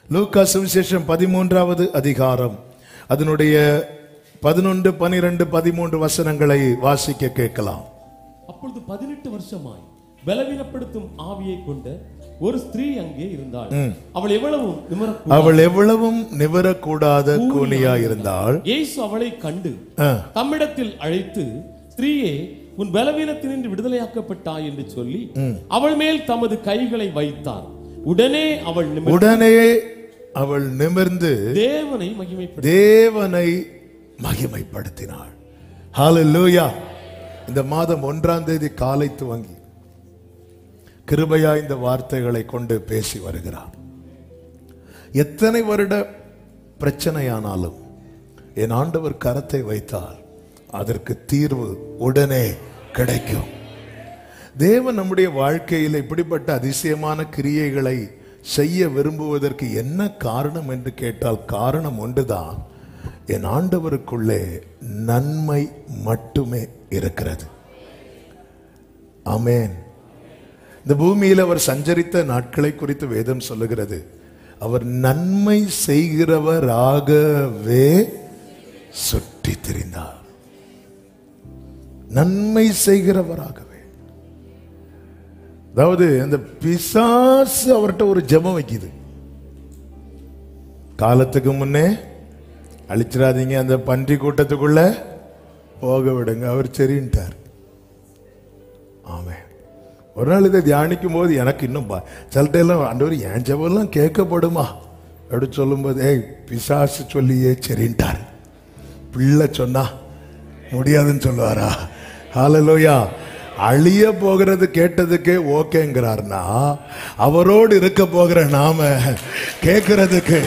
லூக்கா சுவிசேஷம் பதிமூன்றாவது அதிகாரம் அதனுடைய பதினொன்று பனிரெண்டு பதிமூன்று வசனங்களை வாசிக்க கேட்கலாம் அப்பொழுது பதினெட்டு வருஷமாய் பலவீனப்படுத்தும் ஆவியை கொண்ட ஒரு ஸ்திரீ அங்கே இருந்தாள் அவள் எவ்வளவு நிமிர அவள் எவ்வளவும் நிவரக்கூடாத கூனியா இருந்தாள் இயேசு அவளை கண்டு ஆ, தம்மிடத்தில் அழைத்து ஸ்திரீயே உன் பலவீனத்தினின்று விடுதலையாக்கப்பட்டாய் என்று சொல்லி அவள் மேல் தமது கைகளை வைத்தார் உடனே அவள் நிமிர்ந்து உடனே அவள் நிமிர்ந்து தேவனை மகிமைப்படுத்தி தேவனை மகிமைப்படுத்தினாள் ஹalleluya இந்த மாதம் ஒன்றாம் தேதி காலை துவங்கி கிருபையா இந்த வார்த்தைகளை கொண்டு பேசி வருகிறார் எத்தனை வருட பிரச்சனையானாலும் என் ஆண்டவர் கரத்தை வைத்தால் அதற்கு தீர்வு உடனே கிடைக்கும் தேவன் நம்முடைய வாழ்க்கையில் இப்படிப்பட்ட அதிசயமான கிரியைகளை செய்ய விரும்புவதற்கு என்ன காரணம் என்று கேட்டால் காரணம் ஒன்றுதான் என் ஆண்டவருக்குள்ளே நன்மை மட்டுமே இருக்கிறது ஆமென் இந்த பூமியில் அவர் சஞ்சரித்த நாட்களை குறித்து வேதம் சொல்லுகிறது அவர் நன்மை செய்கிறவராகவே சுற்றி திரிந்தார் நன்மை செய்கிறவராகவே அதாவது அந்த பிசாசு அவர்கிட்ட ஒரு ஜெபம் வைக்குது காலத்துக்கு முன்னே அழிச்சிடாதீங்க அந்த பன்றி கூட்டத்துக்குள்ள போக விடுங்க அவர் சரின்ட்டார் ஆமென் ஒரு நாள் இதை தியானிக்கும் போது எனக்கு இன்னும் பா- சில டைம்லாம் ஆண்டவர் என் ஜெபம்லாம் கேட்கப்படுமா அப்படி சொல்லும்போது ஏய் பிசாசு சொல்லியே சரின்ட்டார் பிள்ளை சொன்னா முடியாதுன்னு சொல்லுவாரா ஹalleluya அழிய போகிறது கேட்டதுக்கே ஓகேங்கிறார்னா அவரோடு இருக்க போகிற நாம கேட்கறதுக்கு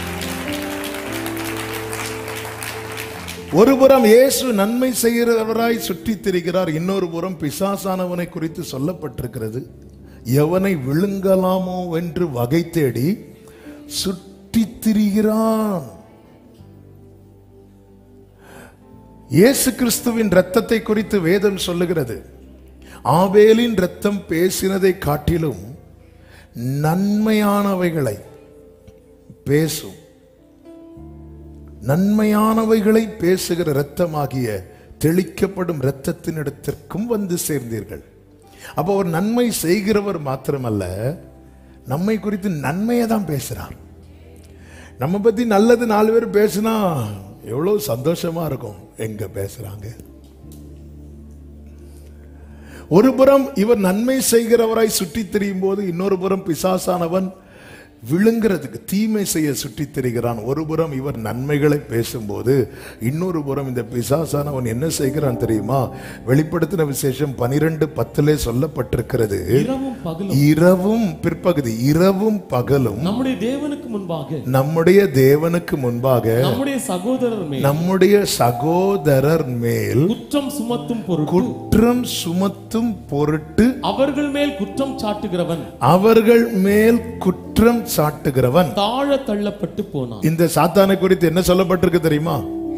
ஒரு புறம் இயேசு நன்மை செய்கிறவராய் சுற்றித் திரிகிறார் இன்னொரு புறம் பிசாசானவனை குறித்து சொல்லப்பட்டிருக்கிறது எவனை விழுங்கலாமோ என்று வகை தேடி சுற்றித் திரிகிறான் இயேசு கிறிஸ்துவின் இரத்தத்தை குறித்து வேதம் சொல்லுகிறது ஆபேலின் இரத்தம் பேசினதை காட்டிலும் நன்மையானவைகளை பேசும் நன்மையானவைகளை பேசுகிற இரத்தமாகிய தெளிக்கப்படும் இரத்தத்தினிடத்திற்கும் வந்து சேர்ந்தீர்கள் அப்போ ஒரு நன்மை செய்கிறவர் மாத்திரமல்ல நம்மை குறித்து நன்மையை தான் பேசுறார் நம்ம பத்தி நல்லது நாலு பேர் பேசினா எவ்வளவு சந்தோஷமா இருக்கும் எங்க பேசுறாங்க ஒரு புறம் இவர் நன்மை செய்கிறவராய் சுற்றித் திரியும் போது இன்னொரு புறம் பிசாசானவன் விழுங்கிறதுக்கு தீமை செய்ய சுற்றித் திரிகிறான் ஒரு புறம் இவர் நன்மைகளை பேசும்போது இன்னொரு புறம் இந்த பிசாசானவன் என்ன செய்கிறான் தெரியுமா வெளிப்படுத்தின விசேஷம் பனிரெண்டு பத்திலே சொல்லப்பட்டிருக்கிறது இரவும் பகலும் இரவும் பிற்பகுதி இரவும் பகலும் நம்முடைய தேவனுக்கு முன்பாக நம்முடைய தேவனுக்கு முன்பாக நம்முடைய சகோதரர் மேல் நம்முடைய சகோதரர் மேல் குற்றம் சுமத்தும் பொருட்டு குற்றம் சுமத்தும் பொருட்டு அவர்கள் மேல் குற்றம் சாட்டுகிறவன் அவர்கள் மேல் குற்றம் சாட்டுகிறவன் தாழ தள்ளப்பட்டு போனான் இந்த சாத்தானை குறித்து என்ன சொல்லப்பட்டிருக்கு தெரியுமா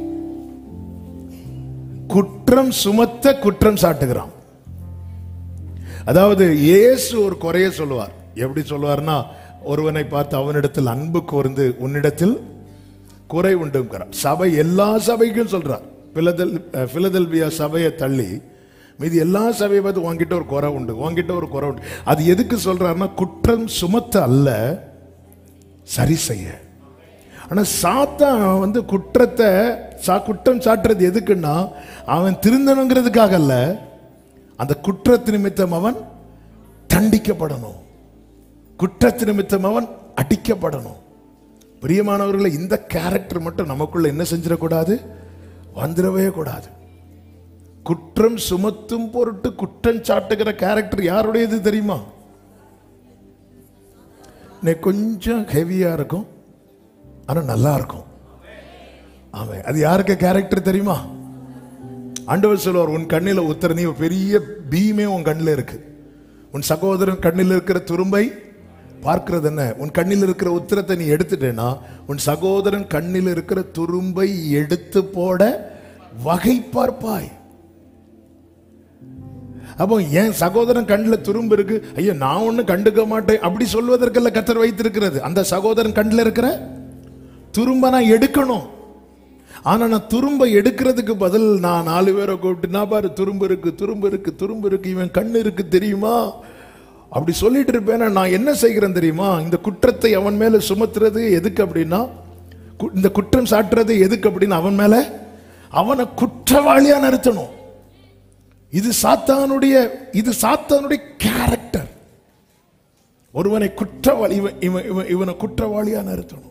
குற்றம் சுமத்த குற்றம் சாட்டுகிறான் அதாவது இயேசு ஒரு குறைய சொல்லுவார் எப்படி சொல்லுவார்னா ஒருவனை பார்த்து அவனிடத்தில் அன்பு கூர்ந்து உன்னிடத்தில் குறை உண்டுங்கிறார் சபை எல்லா சபைக்கும் சொல்றார் பிலதெல் பிலதெல்வியா சபையை தள்ளி மீதி எல்லா சபையை பார்த்து உன்கிட்ட ஒரு குறை உண்டு உன்கிட்ட ஒரு குறை உண்டு அது எதுக்கு சொல்றாருன்னா குற்றம் சுமத்த அல்ல சரி செய்ய ஆனா சாத்தான் வந்து குற்றத்தை சா குற்றம் சாட்டுறது எதுக்குன்னா அவன் திருந்தணுங்கிறதுக்காக அல்ல அந்த குற்றத்து நிமித்தம் அவன் தண்டிக்கப்படணும் குற்றத்து நிமித்தம் அவன் அடிக்கப்படணும் பிரியமானவர்களை இந்த கேரக்டர் மட்டும் நமக்குள்ள என்ன செஞ்சிடக்கூடாது வந்துடவே கூடாது குற்றம் சுமத்தும் பொருட்டு குற்றம் சாட்டுகிற கேரக்டர் யாருடையது தெரியுமா இன்னைக்கு கொஞ்சம் ஹெவியா இருக்கும் ஆனா நல்லா இருக்கும் ஆமா அது யாருக்கு கேரக்டர் தெரியுமா ஆண்டவர் சொல்லுவார் உன் கண்ணில் உத்தர நீ பெரிய பீமே உன் கண்ணில் இருக்கு உன் சகோதரன் கண்ணில் இருக்கிற துரும்பை பார்க்கிறது என்ன உன் கண்ணில் இருக்கிற உத்திரத்தை நீ எடுத்துட்டேன்னா உன் சகோதரன் கண்ணில் இருக்கிற துரும்பை எடுத்து போட வகை பார்ப்பாய் அப்போ என் சகோதரன் கண்ணில் துரும்பு இருக்கு ஐயோ நான் ஒன்றும் கண்டுக்க மாட்டேன் அப்படி சொல்வதற்கல்ல கத்தர் வைத்திருக்கிறது அந்த சகோதரன் கண்ணில் இருக்கிற துரும்ப நான் எடுக்கணும் ஆனா நான் துரும்ப எடுக்கிறதுக்கு பதில் நான் நாலு பேரை கூப்பிட்டு நான் பாரு துரும்பு இருக்கு துரும்பு இருக்கு துரும்பு இருக்கு இவன் கண்ணு இருக்கு தெரியுமா அப்படி சொல்லிட்டு இருப்பேன் நான் என்ன செய்கிறேன் தெரியுமா இந்த குற்றத்தை அவன் மேல சுமத்துறது எதுக்கு அப்படின்னா கு- இந்த குற்றம் சாட்டுறது எதுக்கு அப்படின்னு அவன் மேல அவனை குற்றவாளியா நிறுத்தணும் இது சாத்தானுடைய இது சாத்தானுடைய கேரக்டர் ஒருவனை குற்றவாளி இவன் இவன் இவன் இவனை குற்றவாளியா நிறுத்தணும்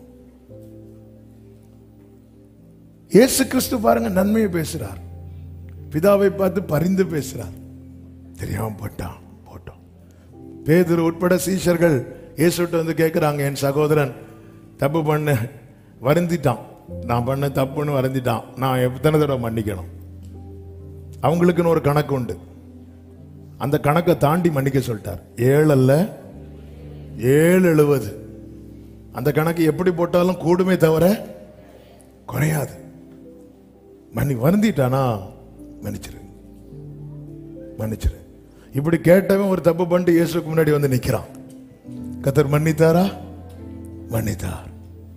இயேசு கிறிஸ்து பாருங்க நன்மையை பேசுறார் பிதாவை பார்த்து பரிந்து பேசுறார் தெரியாம போட்டான் போட்டோம் பேதுரு உட்பட சீஷர்கள் இயேசுட்ட வந்து கேட்குறாங்க என் சகோதரன் தப்பு பண்ண வருந்திட்டான் நான் பண்ண தப்புன்னு வருந்திட்டான் நான் எத்தனை தடவை மன்னிக்கணும் அவங்களுக்குன்னு ஒரு கணக்கு உண்டு அந்த கணக்கை தாண்டி மன்னிக்க சொல்லிட்டார் ஏழு அல்ல ஏழு எழுவது அந்த கணக்கு எப்படி போட்டாலும் கூடுமே தவிர குறையாது மன்னி வருந்திட்டானா மன்னிச்சிரு மன்னிச்சிரு இப்படி கேட்டவன் ஒரு தப்பு பண்ணிட்டு இயேசுக்கு முன்னாடி வந்து நிக்கிறான் கத்தர் மன்னித்தாரா மன்னித்தார்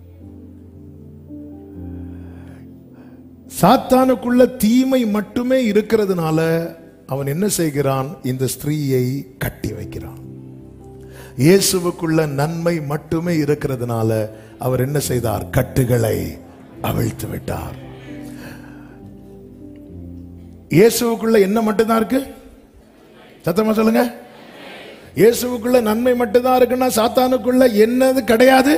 சாத்தானுக்குள்ள தீமை மட்டுமே இருக்கிறதுனால அவன் என்ன செய்கிறான் இந்த ஸ்திரீயை கட்டி வைக்கிறான் இயேசுவுக்குள்ள நன்மை மட்டுமே இருக்கிறதுனால அவர் என்ன செய்தார் கட்டுகளை அவிழ்த்து விட்டார் இயேசுவுக்குள்ள என்ன மட்டும்தான் இருக்கு சத்தமா சொல்லுங்க இயேசுவுக்குள்ள நன்மை மட்டும்தான் இருக்குன்னா சாத்தானுக்குள்ள என்னது கிடையாது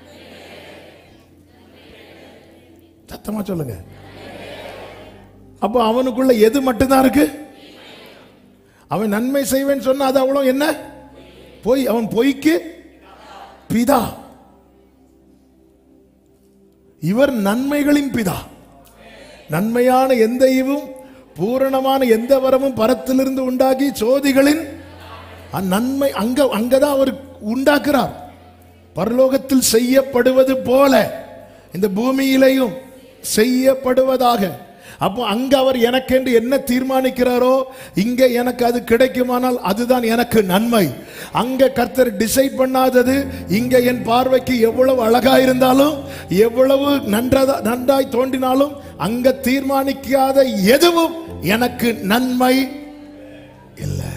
சத்தமா சொல்லுங்க அப்போ அவனுக்குள்ள எது மட்டும்தான் இருக்கு அவன் நன்மை செய்வேன்னு சொன்னா அது அவ்வளோ என்ன பொய் அவன் பொய்க்கு பிதா இவர் நன்மைகளின் பிதா நன்மையான எந்த ஈவும் பூரணமான எந்த வரமும் பரத்திலிருந்து உண்டாகி சோதிகளின் நன்மை அங்க அங்கதான் அவர் உண்டாக்குறார் பரலோகத்தில் செய்யப்படுவது போல இந்த பூமியிலையும் செய்யப்படுவதாக அப்போ அங்க அவர் எனக்கென்று என்ன தீர்மானிக்கிறாரோ இங்க எனக்கு அது கிடைக்குமானால் அதுதான் எனக்கு நன்மை அங்க கர்த்தர் டிசைட் பண்ணாதது இங்க என் பார்வைக்கு எவ்வளவு அழகா இருந்தாலும் எவ்வளவு நன்றதா நன்றாய் தோன்றினாலும் அங்க தீர்மானிக்காத எதுவும் எனக்கு நன்மை இல்லை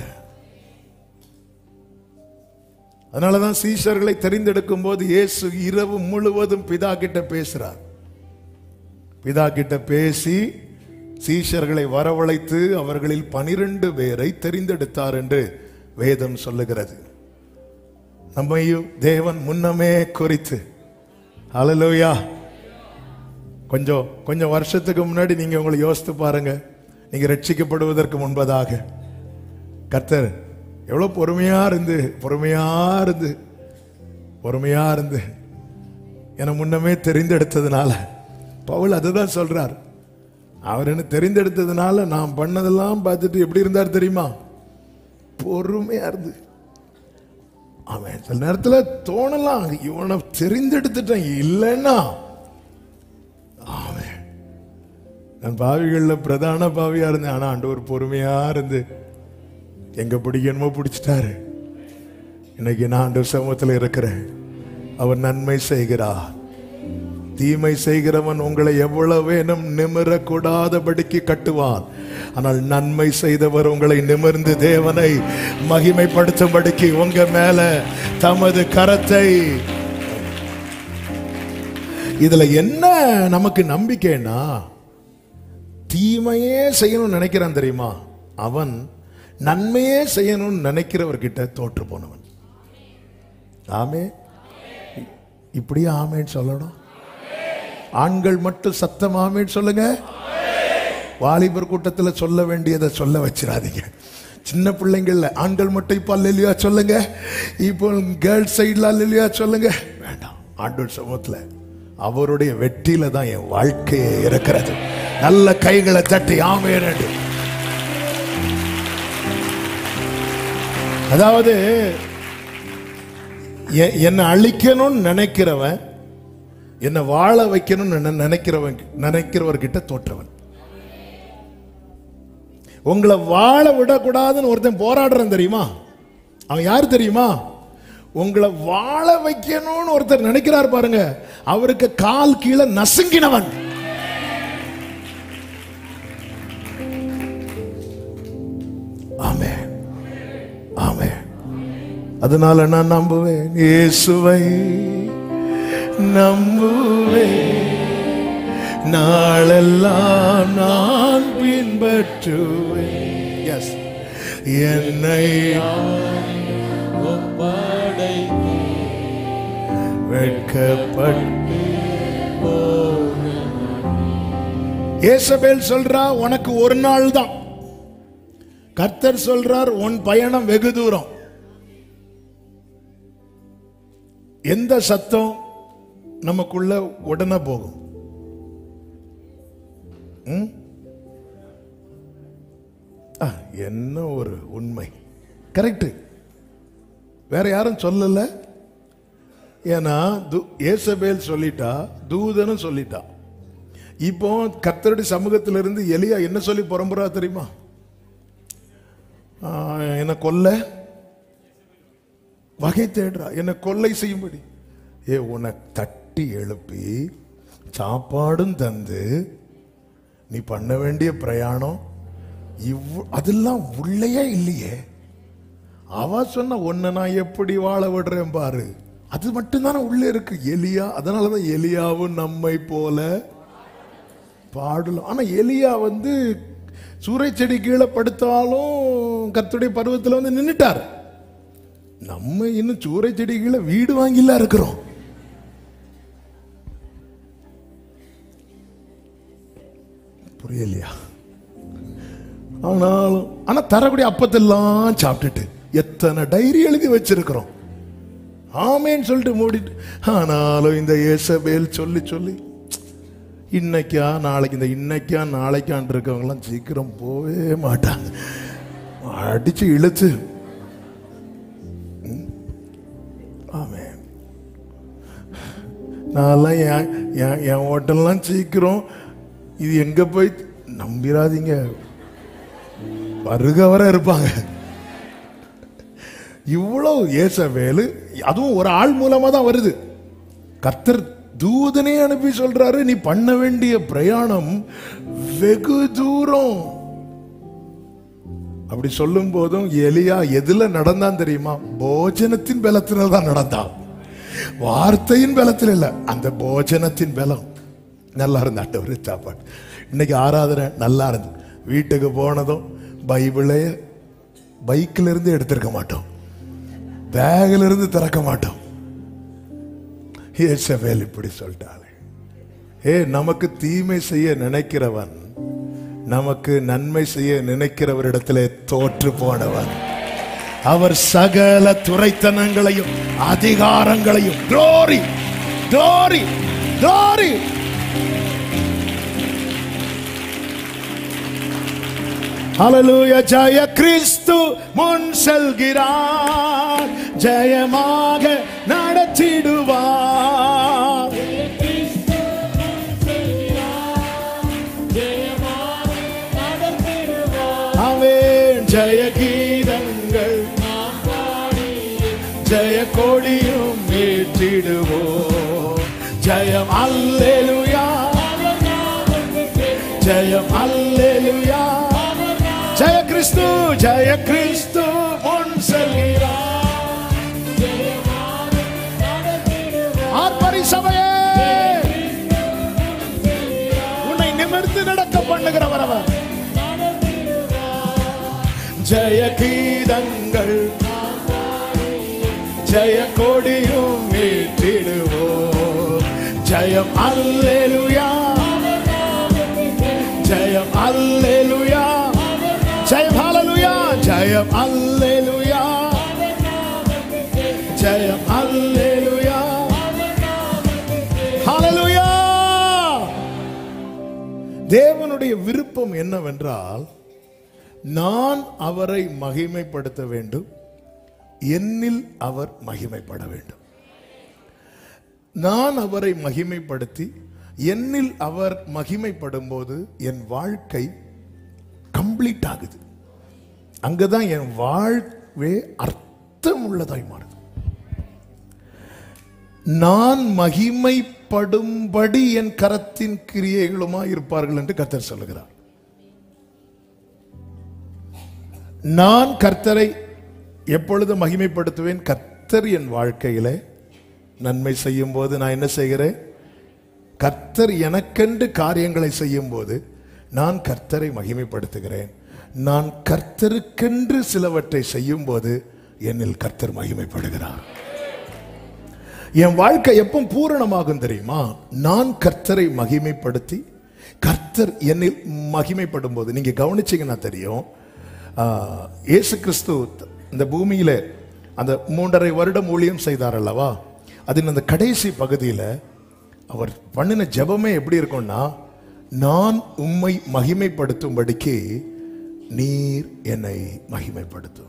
அதனாலதான் சீஷர்களை தெரிந்தெடுக்கும் போது இயேசு இரவு முழுவதும் பிதா கிட்ட பேசுறார் பிதா கிட்ட பேசி சீஷர்களை வரவழைத்து அவர்களில் பனிரெண்டு பேரை தெரிந்தெடுத்தார் என்று வேதம் சொல்லுகிறது நம்மையும் தேவன் முன்னமே குறித்து ஹalleluya கொஞ்சம் கொஞ்சம் வருஷத்துக்கு முன்னாடி நீங்க உங்களை யோசித்து பாருங்க நீங்க ரட்சிக்கப்படுவதற்கு முன்பதாக கர்த்தர் எவ்வளவு பொறுமையா இருந்து பொறுமையா இருந்து பொறுமையா இருந்து என முன்னமே தெரிந்தெடுத்ததுனால பவுல் அதுதான் சொல்றார் அவர் என்ன தெரிந்தெடுத்ததுனால நான் பண்ணதெல்லாம் பார்த்துட்டு எப்படி இருந்தார் தெரியுமா பொறுமையா இருந்து அவன் சில நேரத்துல தோணலாம் இவனை தெரிந்தெடுத்துட்டேன் இல்லைன்னா அவன் நான் பாவிகள்ல பிரதான பாவியா இருந்தேன் ஆனா ஆண்டவர் பொறுமையா இருந்து எங்க பிடிக்கணுமோ பிடிச்சிட்டாரு இன்னைக்கு நான் ஆண்டவர் சமூகத்தில் இருக்கிறேன் அவர் நன்மை செய்கிறார் தீமை செய்கிறவன் உங்களை எவ்வளவு வேணும் நிமிரக்கூடாதபடிக்கு கட்டுவான் ஆனால் நன்மை செய்தவர் உங்களை நிமிர்ந்து தேவனை மகிமைப்படுத்தும்படிக்கு உங்க மேல தமது கரத்தை இதுல என்ன நமக்கு நம்பிக்கைன்னா தீமையே செய்யணும்னு நினைக்கிறான் தெரியுமா அவன் நன்மையே செய்யணும்னு நினைக்கிறவர்கிட்ட தோற்று போனவன் ஆமே இப்படியே ஆமேன்னு சொல்லணும் ஆண்கள் மட்டும் சத்தம் ஆமேன்னு சொல்லுங்க வாலிபர் கூட்டத்தில் சொல்ல வேண்டியதை சொல்ல வச்சிடாதீங்க சின்ன பிள்ளைங்கள்ல ஆண்கள் மட்டும் இப்போ அல்லையா சொல்லுங்க இப்போ கேர்ள்ஸ் சைடில் அல்லையா சொல்லுங்க வேண்டாம் ஆண்டோர் சமூகத்தில் அவருடைய வெற்றியில தான் என் வாழ்க்கையே இருக்கிறது நல்ல கைகளை தட்டி ஆமேன்னு அதாவது எ- என்னை அழிக்கணும்னு நினைக்கிறவன் என்னை வாழ வைக்கணும்னு நினை- நினைக்கிறவன் நினைக்கிறவர்கிட்ட தோற்றவன் உங்களை வாழ விடக்கூடாதுன்னு ஒருத்தன் போராடுறான் தெரியுமா அவன் யார் தெரியுமா உங்களை வாழ வைக்கணும்னு ஒருத்தர் நினைக்கிறார் பாருங்க அவருக்கு கால் கீழே நசுங்கினவன் ஆமே ஆமே அதனால நான் நம்புவேன் இயேசுவை நம்புவேன் நாளெல்லாம் நான் பின்பற்றுவேன் எஸ் என்னை ஒப்படைத்து வெட்கப்பட்டு ஏசபேல் சொல்றா உனக்கு ஒரு நாள் தான் கர்த்தர் சொல்றார் உன் பயணம் வெகு தூரம் எந்த சத்தம் நமக்குள்ள உடனே போகும் ம்? ஆ, என்ன ஒரு உண்மை கரெக்ட் வேற யாரும் சொல்லல ஏன்னா து- ஏசபேல் சொல்லிட்டா தூதனும் சொல்லிட்டா இப்போ கர்த்தருடைய சமூகத்திலிருந்து எலியா என்ன சொல்லி புறம்புறா தெரியுமா ஆ, என்னை கொல்ல வகை தேடுறா என்னை கொல்லை செய்யும்படி ஏ உன்னை தட்டி எழுப்பி சாப்பாடும் தந்து நீ பண்ண வேண்டிய பிரயாணம் இவ் அதெல்லாம் உள்ளேயே இல்லையே அவ சொன்ன உன்னை நான் எப்படி வாழ விடுறேன் பாரு அது மட்டும்தானே உள்ளே இருக்கு எலியா அதனாலதான் எலியாவும் நம்மை போல பாடலாம் ஆனா எலியா வந்து சூறை செடி கீழே படுத்தாலும் கர்த்தருடைய பருவத்தில் வந்து நின்னுட்டார் நம்ம இன்னும் சூறை செடி கீழே வீடு வாங்கிலாம் இருக்கிறோம் புரியலையா ஆனாலும் ஆனா தரக்கூடிய அப்பத்தெல்லாம் சாப்பிட்டுட்டு எத்தனை டைரி எழுதி வச்சிருக்கிறோம் ஆமேன்னு சொல்லிட்டு மூடிட்டு ஆனாலும் இந்த ஏசபேல் சொல்லி சொல்லி இன்னைக்கா நாளைக்கு இந்த இன்னைக்கா நாளைக்கான் இருக்கவங்கலாம் சீக்கிரம் போவே மாட்டாங்க அடிச்சு இழுத்து ம். ஆமென் நான்லாம் என் என் என் ஹோட்டல்லாம் சீக்கிரம் இது எங்க போய் நம்பிராதீங்க வருக வர இருப்பாங்க இவ்வளவு ஏசவேலு அதுவும் ஒரு ஆள் மூலமா தான் வருது கர்த்தர் தூதனே அனுப்பி சொல்றாரு நீ பண்ண வேண்டிய பிரயாணம் வெகு தூரம் அப்படி சொல்லும் போதும் எலியா எதுல நடந்தான் தெரியுமா போஜனத்தின் பலத்துல தான் நடந்தான் வார்த்தையின் பலத்தில் இல்ல அந்த போஜனத்தின் பலம் நல்லா இருந்தாட்ட ஒரு சாப்பாடு இன்னைக்கு ஆராதனை நல்லா இருந்து வீட்டுக்கு போனதும் பைபிளே பைக்கில் இருந்து எடுத்திருக்க மாட்டோம் பேக்ல இருந்து திறக்க மாட்டோம் ஏசபேல் இப்படி சொல்லிட்டாளே ஏ நமக்கு தீமை செய்ய நினைக்கிறவன் நமக்கு நன்மை செய்ய நினைக்கிறவரிடத்திலே தோற்று போனவன் அவர் சகல துரைத்தனங்களையும் அதிகாரங்களையும் glory glory glory ஹalleluya ஜெய கிறிஸ்து முன் செல்கிறார் ஜெயமாக நடத்திடுவார் அவன் ஜெய கீதங்கள் ஜெய கொடியும் ஏற்றிடுவோம் ஜெயம் அல்லேலுயா ஜெயம் அல்லேலுயா ஜெய கிறிஸ்து ஜெய கிறிஸ்து முன் செல்கிறார் ஆர்ப்பரி சபையே உன்னை நிமிர்ந்து நடக்க பண்ணுகிறவர் அவர் ஜெய கீதங்கள் ஜெய கொடியும் ஏற்றிடுவோம் ஜெயம் அல்லேலுயா ஜெயம் அல்லேலுயா ஜெயம் ஹalleluya ஜெயம் அல்லேலுயா ஜெயம் அல்லேலுயா ஹalleluya தேவனுடைய விருப்பம் என்னவென்றால் நான் அவரை மகிமைப்படுத்த வேண்டும் என்னில் அவர் மகிமைப்பட வேண்டும் நான் அவரை மகிமைப்படுத்தி என்னில் அவர் மகிமைப்படும் போது என் வாழ்க்கை கம்ப்ளீட் ஆகுது அங்கதான் என் வாழ்வே அர்த்தம் உள்ளதாய் மாறுது நான் மகிமைப்படும்படி என் கரத்தின் கிரியைகளுமா இருப்பார்கள் என்று கர்த்தர் சொல்லுகிறார் நான் கர்த்தரை எப்பொழுது மகிமைப்படுத்துவேன் கர்த்தர் என் வாழ்க்கையிலே நன்மை செய்யும் போது நான் என்ன செய்கிறேன் கர்த்தர் எனக்கென்று காரியங்களை செய்யும் போது நான் கர்த்தரை மகிமைப்படுத்துகிறேன் நான் கர்த்தருக்கென்று சிலவற்றை செய்யும் போது என்னில் கர்த்தர் மகிமைப்படுகிறார் என் வாழ்க்கை எப்போ பூரணமாகும் தெரியுமா நான் கர்த்தரை மகிமைப்படுத்தி கர்த்தர் என்னில் மகிமைப்படும் போது நீங்க கவனிச்சீங்கன்னா தெரியும் ஆ, இயேசு கிறிஸ்து இந்த பூமியில அந்த மூன்றரை வருடம் ஊழியம் செய்தார் அல்லவா அதில் அந்த கடைசி பகுதியில் அவர் பண்ணின ஜெபமே எப்படி இருக்கும்னா நான் உம்மை மகிமைப்படுத்தும்படிக்கு நீர் என்னை மகிமைப்படுத்தும்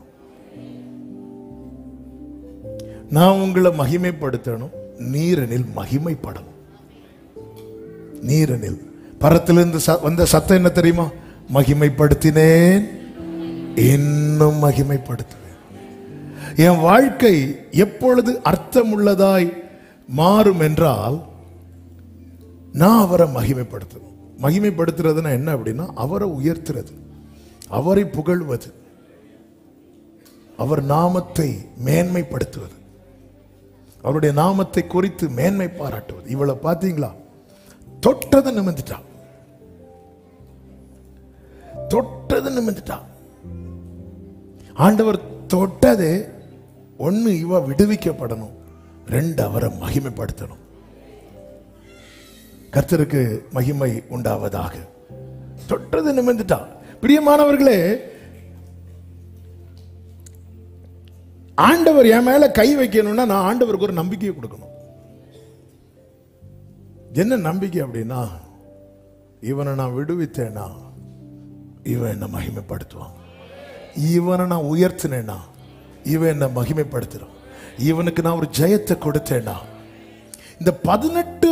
நான் உங்களை மகிமைப்படுத்தணும் நீரனில் மகிமைப்படணும் நீரனில் பரத்திலிருந்து ச- வந்த சத்தம் என்ன தெரியுமா மகிமைப்படுத்தினேன் இன்னும் மகிமைப்படுத்துவேன் என் வாழ்க்கை எப்பொழுது அர்த்தமுள்ளதாய் மாறும் என்றால் நான் அவரை மகிமைப்படுத்தணும் மகிமைப்படுத்துறதுன்னா என்ன அப்படின்னா அவரை உயர்த்துறது அவரை புகழ்வது அவர் நாமத்தை மேன்மைப்படுத்துவது அவருடைய நாமத்தை குறித்து மேன்மை பாராட்டுவது இவளை பார்த்தீங்களா தொட்டதை நிமிந்துட்டா தொட்டதை நிமிந்துட்டா ஆண்டவர் தொட்டதே ஒண்ணு இவ விடுவிக்கப்படணும் ரெண்டு அவரை மகிமைப்படுத்தணும் கர்த்தருக்கு மகிமை உண்டாவதாக தொட்டது நிமிர்ந்துட்டா பிரியமானவர்களே ஆண்டவர் என் மேல கை வைக்கணும்னா நான் ஆண்டவருக்கு ஒரு நம்பிக்கையை கொடுக்கணும் என்ன நம்பிக்கை அப்படின்னா இவனை நான் விடுவித்தேனா இவன் என்ன மகிமைப்படுத்துவான் இவனை நான் உயர்த்தினேனா இவன் என்ன மகிமைப்படுத்துறான் இவனுக்கு நான் ஒரு ஜெயத்தை கொடுத்தேனா இந்த பதினெட்டு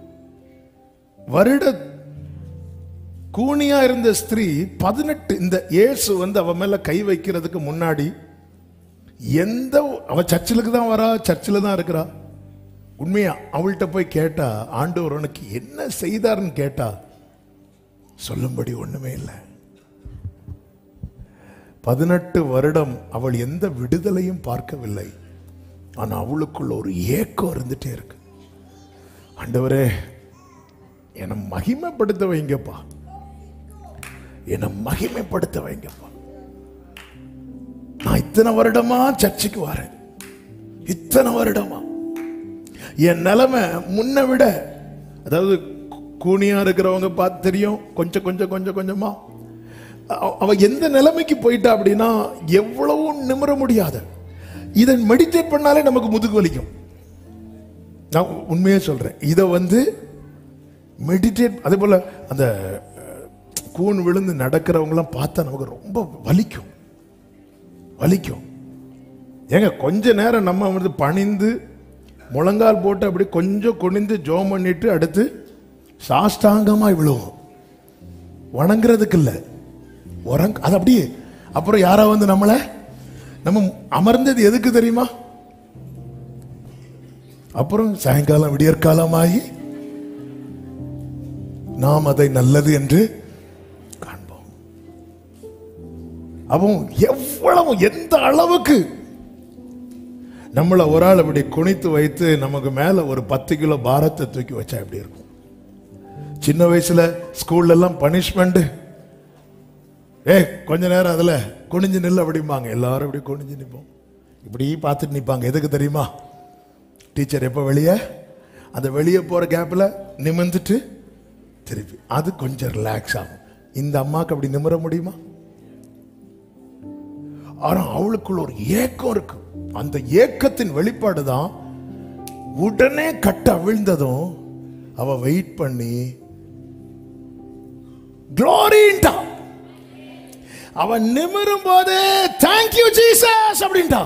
வருட கூனியா இருந்த ஸ்திரீ பதினெட்டு இந்த இயேசு வந்து அவ மேல கை வைக்கிறதுக்கு முன்னாடி எந்த அவ சர்ச்சிலுக்கு தான் வரா சர்ச்சில் தான் இருக்கிறா உண்மையா அவள்கிட்ட போய் கேட்டா ஆண்டவர் உனக்கு என்ன செய்தார்னு கேட்டா சொல்லும்படி ஒண்ணுமே இல்லை பதினெட்டு வருடம் அவள் எந்த விடுதலையும் பார்க்கவில்லை ஆனா அவளுக்குள்ள ஒரு ஏக்கம் இருந்துட்டே இருக்கு ஆண்டவரே என்னை மகிமைப்படுத்த வைங்கப்பா என்னை மகிமைப்படுத்த வைங்கப்பா நான் இத்தனை வருடமா சர்ச்சுக்கு வரேன் இத்தனை வருடமா என் நிலைமை முன்ன விட அதாவது கூனியா இருக்கிறவங்க பார்த்து தெரியும் கொஞ்சம் கொஞ்சம் கொஞ்சம் கொஞ்சமா அவ- அவ எந்த நிலைமைக்கு போயிட்டா அப்படின்னா எவ்வளவும் நிமிர முடியாத இதை மெடிடேட் பண்ணாலே நமக்கு முதுகு வலிக்கும் நான் உண்மையே சொல்றேன் இதை வந்து மெடிடேட் அதே போல அந்த அஹ், கூன் விழுந்து நடக்கிறவங்களாம் பார்த்தா நமக்கு ரொம்ப வலிக்கும் வலிக்கும் ஏங்க கொஞ்ச நேரம் நம்ம வந்து பணிந்து முழங்கால் போட்டு அப்படி கொஞ்சம் குனிந்து ஜோம் பண்ணிட்டு அடுத்து சாஷ்டாங்கமாய் விழுவோம் வணங்குறதுக்கு இல்ல உறங்க அது அப்படியே அப்புறம் யாரா வந்து நம்மள நம்ம அமர்ந்தது எதுக்கு தெரியுமா அப்புறம் சாயங்காலம் விடியற்காலமாகி நாம் அதை நல்லது என்று காண்போம் அப்போ எவ்வளவு எந்த அளவுக்கு நம்மளை ஒரு ஆள் அப்படி குனித்து வைத்து நமக்கு மேல ஒரு பத்து கிலோ பாரத்தை தூக்கி வச்சா எப்படி இருக்கும் சின்ன வயசுல ஸ்கூல்ல எல்லாம் பனிஷ்மெண்ட் ஏ கொஞ்ச நேரம் அதுல குனிஞ்சு நில்லு அப்படிம்பாங்க எல்லாரும் அப்படி குனிஞ்சு நிற்போம் இப்படி பார்த்துட்டு நிற்பாங்க எதுக்கு தெரியுமா டீச்சர் எப்போ வெளியே அந்த வெளியே போற கேப்ல நிமிர்ந்துட்டு திருப்பி அது கொஞ்சம் ரிலாக்ஸ் ஆகும் இந்த அம்மாக்கு அப்படி நிமிர முடியுமா ஆனா அவளுக்குள்ள ஒரு ஏக்கம் இருக்கு அந்த ஏக்கத்தின் வெளிப்பாடு தான் உடனே கட்ட அவிழ்ந்ததும் அவ வெயிட் பண்ணி க்ளோரின்ட்டா அவன் நிமிரும் போதே தேங்க்யூ ஜீசஸ் அப்படின்ட்டா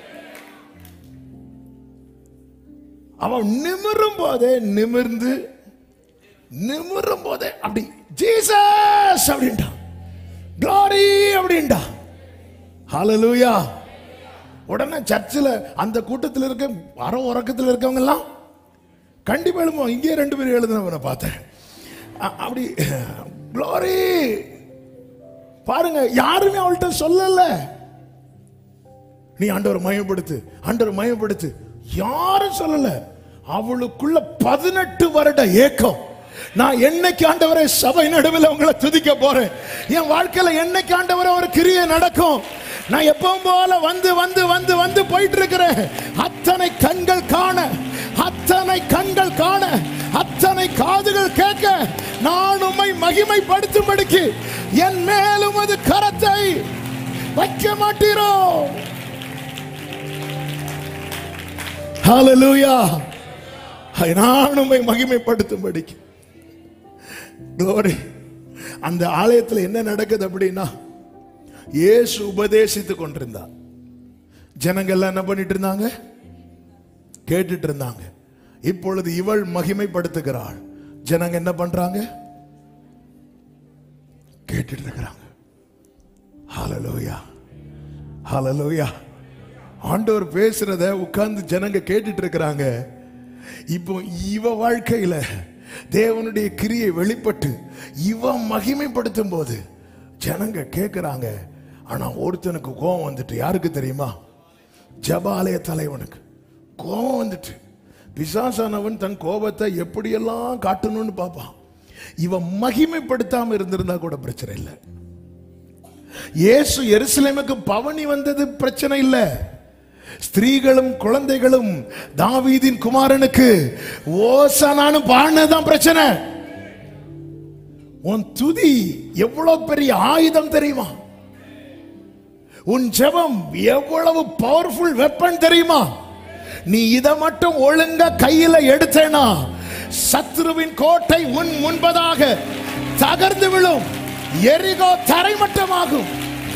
அவன் நிமிரும் போதே நிமிர்ந்து நிமிரும் போதே அப்படி ஜீசஸ் அப்படின்ட்டான் glory அப்படின்டா ஹalleluya உடனே சர்ச்சில் அந்த கூட்டத்தில் இருக்க அற உறக்கத்தில் இருக்கவங்க எல்லாம் கண்டிப்பா எழுமோ இங்கே ரெண்டு பேரும் எழுதுனவனை பார்த்தேன் அ- அப்படி glory பாருங்க யாருமே அவள்கிட்ட சொல்லல நீ ஆண்டவர் மயப்படுத்து ஆண்டவர் மயப்படுத்து யாரும் சொல்லல அவளுக்குள்ள பதினெட்டு வருட ஏக்கம் நான் என்னைக்கு ஆண்டவரை சபை நடுவில் உங்களை துதிக்க போறேன் என் வாழ்க்கையில என்னைக்கு ஆண்டவரை ஒரு கிரியை நடக்கும் நான் எப்பவும் போல வந்து வந்து வந்து வந்து போயிட்டு இருக்கிறேன் அத்தனை கண்கள் காண அத்தனை கண்கள் காண அத்தனை காதுகள் கேட்க நான் உம்மை மகிமைப்படுத்தும்படிக்கு என் மேலும் அது கரத்தை வைக்க மாட்டீரோ ஹalleluya நான் உம்மை மகிமைப்படுத்தும்படிக்கு glory அந்த ஆலயத்தில் என்ன நடக்குது அப்படின்னா இயேசு உபதேசித்து கொண்டிருந்தார் ஜனங்கள்லாம் என்ன பண்ணிட்டு இருந்தாங்க கேட்டுட்டு இருந்தாங்க இப்பொழுது இவள் மகிமைப்படுத்துகிறாள் ஜனங்க என்ன பண்றாங்க கேட்டுட்டு இருக்கிறாங்க ஹalleluya ஹalleluya ஆண்டவர் பேசுறத உட்கார்ந்து ஜனங்க கேட்டுட்டு இருக்கிறாங்க இப்போ இவ வாழ்க்கையில தேவனுடைய கிரியை வெளிப்பட்டு இவ மகிமைப்படுத்தும் போது ஜனங்க கேட்கிறாங்க ஆனா ஒருத்தனுக்கு கோபம் வந்துட்டு யாருக்கு தெரியுமா ஜபாலய தலைவனுக்கு கோபம் வந்துட்டு பிசாசானவன் தன் கோபத்தை எப்படியெல்லாம் காட்டணும்னு பார்ப்பான் இவன் மகிமைப்படுத்தாம இருந்திருந்தா கூட பிரச்சனை இல்லை இயேசு எருசலேமுக்கு பவனி வந்தது பிரச்சனை இல்ல ஸ்திரீகளும் குழந்தைகளும் தாவீதின் குமாரனுக்கு ஓசனானு பாடினதுதான் பிரச்சனை உன் துதி எவ்வளவு பெரிய ஆயுதம் தெரியுமா உன் ஜெபம் எவ்வளவு பவர்ஃபுல் வெப்பன் தெரியுமா நீ இதை மட்டும் ஒழுங்கா கையில எடுத்தேனா சத்ருவின் கோட்டை உன் முன்பதாக தகர்ந்து விழும் எரிகோ தரைமட்டமாகும்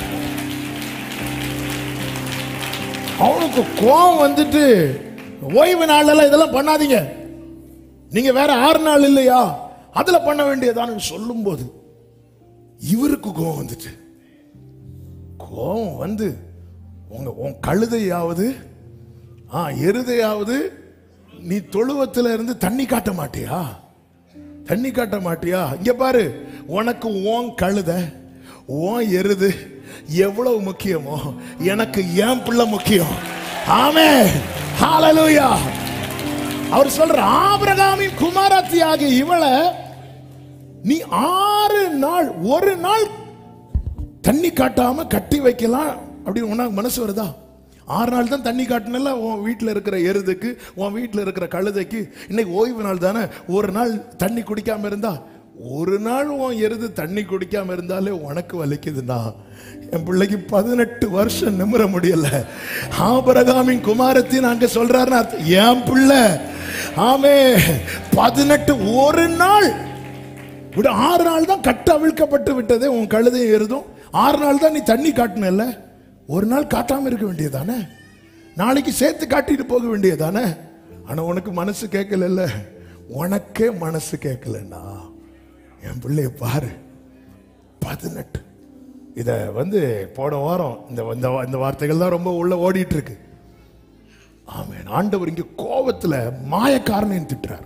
அவனுக்கு கோபம் வந்துட்டு ஓய்வு நாள்ல இதெல்லாம் பண்ணாதீங்க நீங்க வேற ஆறு நாள் இல்லையா அதுல பண்ண வேண்டியதான்னு சொல்லும்போது இவருக்கு கோபம் வந்துட்டு கோபம் வந்து உங்க உன் கழுதையாவது ஆ எருதையாவது நீ தொழுவத்துல இருந்து தண்ணி காட்ட மாட்டியா தண்ணி காட்ட மாட்டியா இங்க பாரு உனக்கு ஓன் கழுத ஓன் எருது எவ்வளவு முக்கியமோ எனக்கு என் பிள்ளை முக்கியம் ஆமே ஹalleluya அவர் சொல்ற ஆபிரகாமின் குமாரத்தி ஆகிய இவளை நீ ஆறு நாள் ஒரு நாள் தண்ணி காட்டாம கட்டி வைக்கலாம் அப்படின்னு உனக்கு மனசு வருதா ஆறு நாள் தான் தண்ணி காட்டினல உன் வீட்டில் இருக்கிற எருதுக்கு உன் வீட்டில் இருக்கிற கழுதைக்கு இன்னைக்கு ஓய்வு நாள் தானே ஒரு நாள் தண்ணி குடிக்காம இருந்தா ஒரு நாள் உன் எருது தண்ணி குடிக்காம இருந்தாலே உனக்கு வலிக்குதுன்னா என் பிள்ளைக்கு பதினெட்டு வருஷம் நிமிர முடியல ஆபரகாமின் குமாரத்தின் அங்க சொல்றாருன்னா அர்த்தம், என் பிள்ளை ஆமே பதினெட்டு ஒரு நாள் விட ஆறு நாள் தான் கட்டு அவிழ்க்கப்பட்டு விட்டதே உன் கழுதையும் எருதும் ஆறு நாள் தான் நீ தண்ணி காட்டினல்ல ஒரு நாள் காட்டாம இருக்க வேண்டியதானே நாளைக்கு சேர்த்து காட்டிட்டு போக வேண்டியதானே ஆனா உனக்கு மனசு கேட்கல உனக்கே மனசு கேட்கலன்னா என் பிள்ளைய பாரு பதினெட்டு இத வந்து போன வாரம் இந்த இந்த வா- இந்த வார்த்தைகள் தான் ரொம்ப உள்ள ஓடிட்டு இருக்கு ஆமென் ஆண்டவர் இங்க கோபத்துல மாயக்காரனையும் திட்டுறார்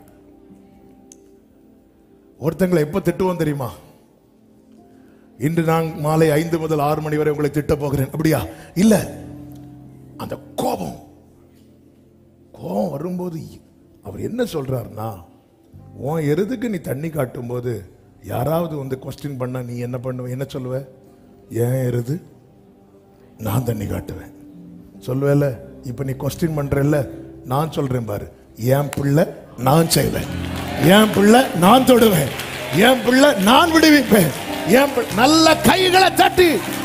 ஒருத்தங்களை எப்ப திட்டுவோம் தெரியுமா இன்று நான் மாலை ஐந்து முதல் ஆறு மணி வரை உங்களை திட்ட போகிறேன் அப்படியா இல்ல அந்த கோபம் கோபம் வரும்போது அவர் என்ன சொல்றாருன்னா உன் எருதுக்கு நீ தண்ணி காட்டும் போது யாராவது வந்து கொஸ்டின் பண்ணா நீ என்ன பண்ணுவ என்ன சொல்லுவ ஏன் எருது நான் தண்ணி காட்டுவேன் சொல்லுவேல இப்ப நீ கொஸ்டின் பண்றல்ல நான் சொல்றேன் பாரு என் பிள்ளை நான் செய்வேன் என் பிள்ளை நான் தொடுவேன் என் பிள்ளை நான் விடுவிப்பேன் என் பிள்ளை- நல்ல கைகளை தட்டி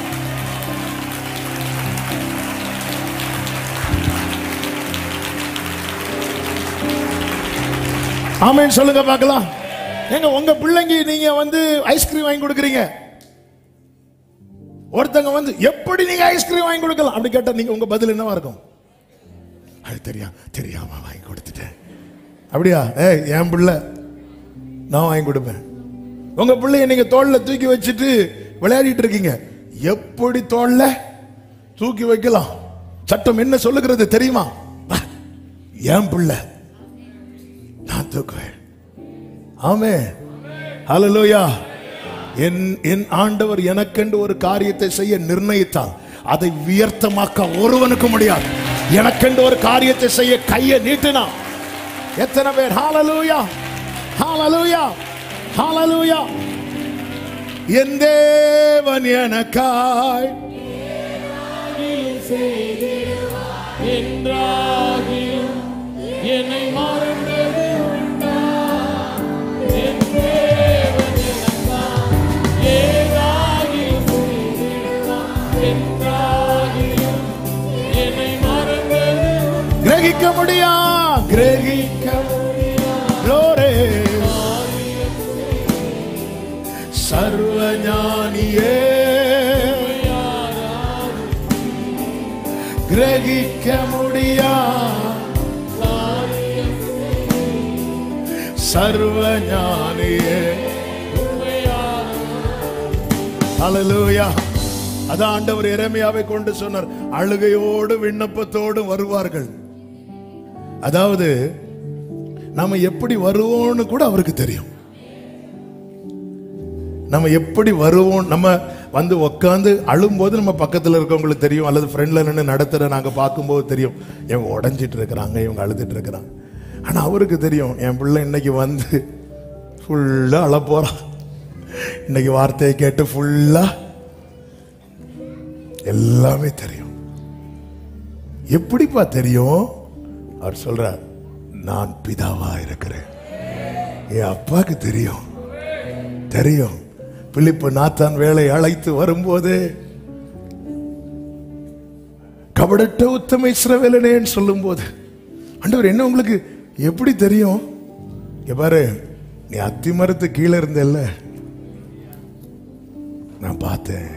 ஆமென் சொல்லுங்க பார்க்கலாம் ஏங்க உங்க பிள்ளைங்க நீங்க வந்து ஐஸ்கிரீம் வாங்கி கொடுக்குறீங்க ஒருத்தங்க வந்து எப்படி நீங்க ஐஸ்கிரீம் வாங்கி கொடுக்கலாம் அப்படி கேட்டா நீங்க உங்க பதில் என்னவா இருக்கும் அது தெரியா தெரியாம வாங்கி கொடுத்துட்டேன் அப்படியா ஏய் என் பிள்ளை நான் வாங்கி கொடுப்பேன் உங்க பிள்ளைய நீங்க தோல்ல தூக்கி வச்சுட்டு விளையாடிட்டு இருக்கீங்க எப்படி தோல்ல தூக்கி வைக்கலாம் சட்டம் என்ன சொல்லுகிறது தெரியுமா வா, என் பிள்ளை நான் தூக்குவேன் ஆமே ஹalleluya என் என் ஆண்டவர் எனக்கென்று ஒரு காரியத்தை செய்ய நிர்ணயித்தால் அதை வியர்த்தமாக்க ஒருவனுக்கு முடியாது எனக்கென்று ஒரு காரியத்தை செய்ய கையை நீட்டினா எத்தனை பேர் ஹalleluya ஹalleluya ஹalleluya என் தேவன் எனக்காய் ஆகிலும் செய்திடுவார் என்றாகிலும் என்னை மறந்தது உண்டா என் தேவன் எனக்காய் ஏதாகிலும் செய்திடுவார் என்றாகிலும் என்னை மறந்தது உண்டா? கிரகிக்க முடியா கிரகிக்க Glory. சர்வஞானியே கிரகிக்க முடியா சர்வஞானியே ஹalleluya அதான் ஆண்டவர் எரேமியாவை கொண்டு சொன்னார் அழுகையோடு விண்ணப்பத்தோடு வருவார்கள் அதாவது நாம எப்படி வருவோம்னு கூட அவருக்கு தெரியும் நம்ம எப்படி வருவோம் நம்ம வந்து உட்காந்து அழும்போது நம்ம பக்கத்தில் இருக்கவங்களுக்கு தெரியும் அல்லது ஃப்ரெண்ட்ல நின்று நடத்துகிற நாங்கள் பார்க்கும்போது தெரியும் இவங்க உடஞ்சிட்டு இருக்கிறாங்க இவங்க அழுதுட்டு இருக்கிறாங்க ஆனால் அவருக்கு தெரியும் என் பிள்ளை இன்னைக்கு வந்து ஃபுல்லாக அழ போகிறான் இன்னைக்கு வார்த்தையை கேட்டு ஃபுல்லாக எல்லாமே தெரியும் எப்படிப்பா தெரியும் அவர் சொல்றார் நான் பிதாவா இருக்கிறேன் என் அப்பாக்கு தெரியும் தெரியும் பிலிப்பு நாத்தான் வேலை அழைத்து வரும்போது கபடட்ட உத்தம இஸ்ரவேலனேன்னு சொல்லும்போது ஆண்டவர் என்ன உங்களுக்கு எப்படி தெரியும் இங்க பாரு நீ அத்தி மரத்து கீழே இருந்தல்ல நான் பார்த்தேன்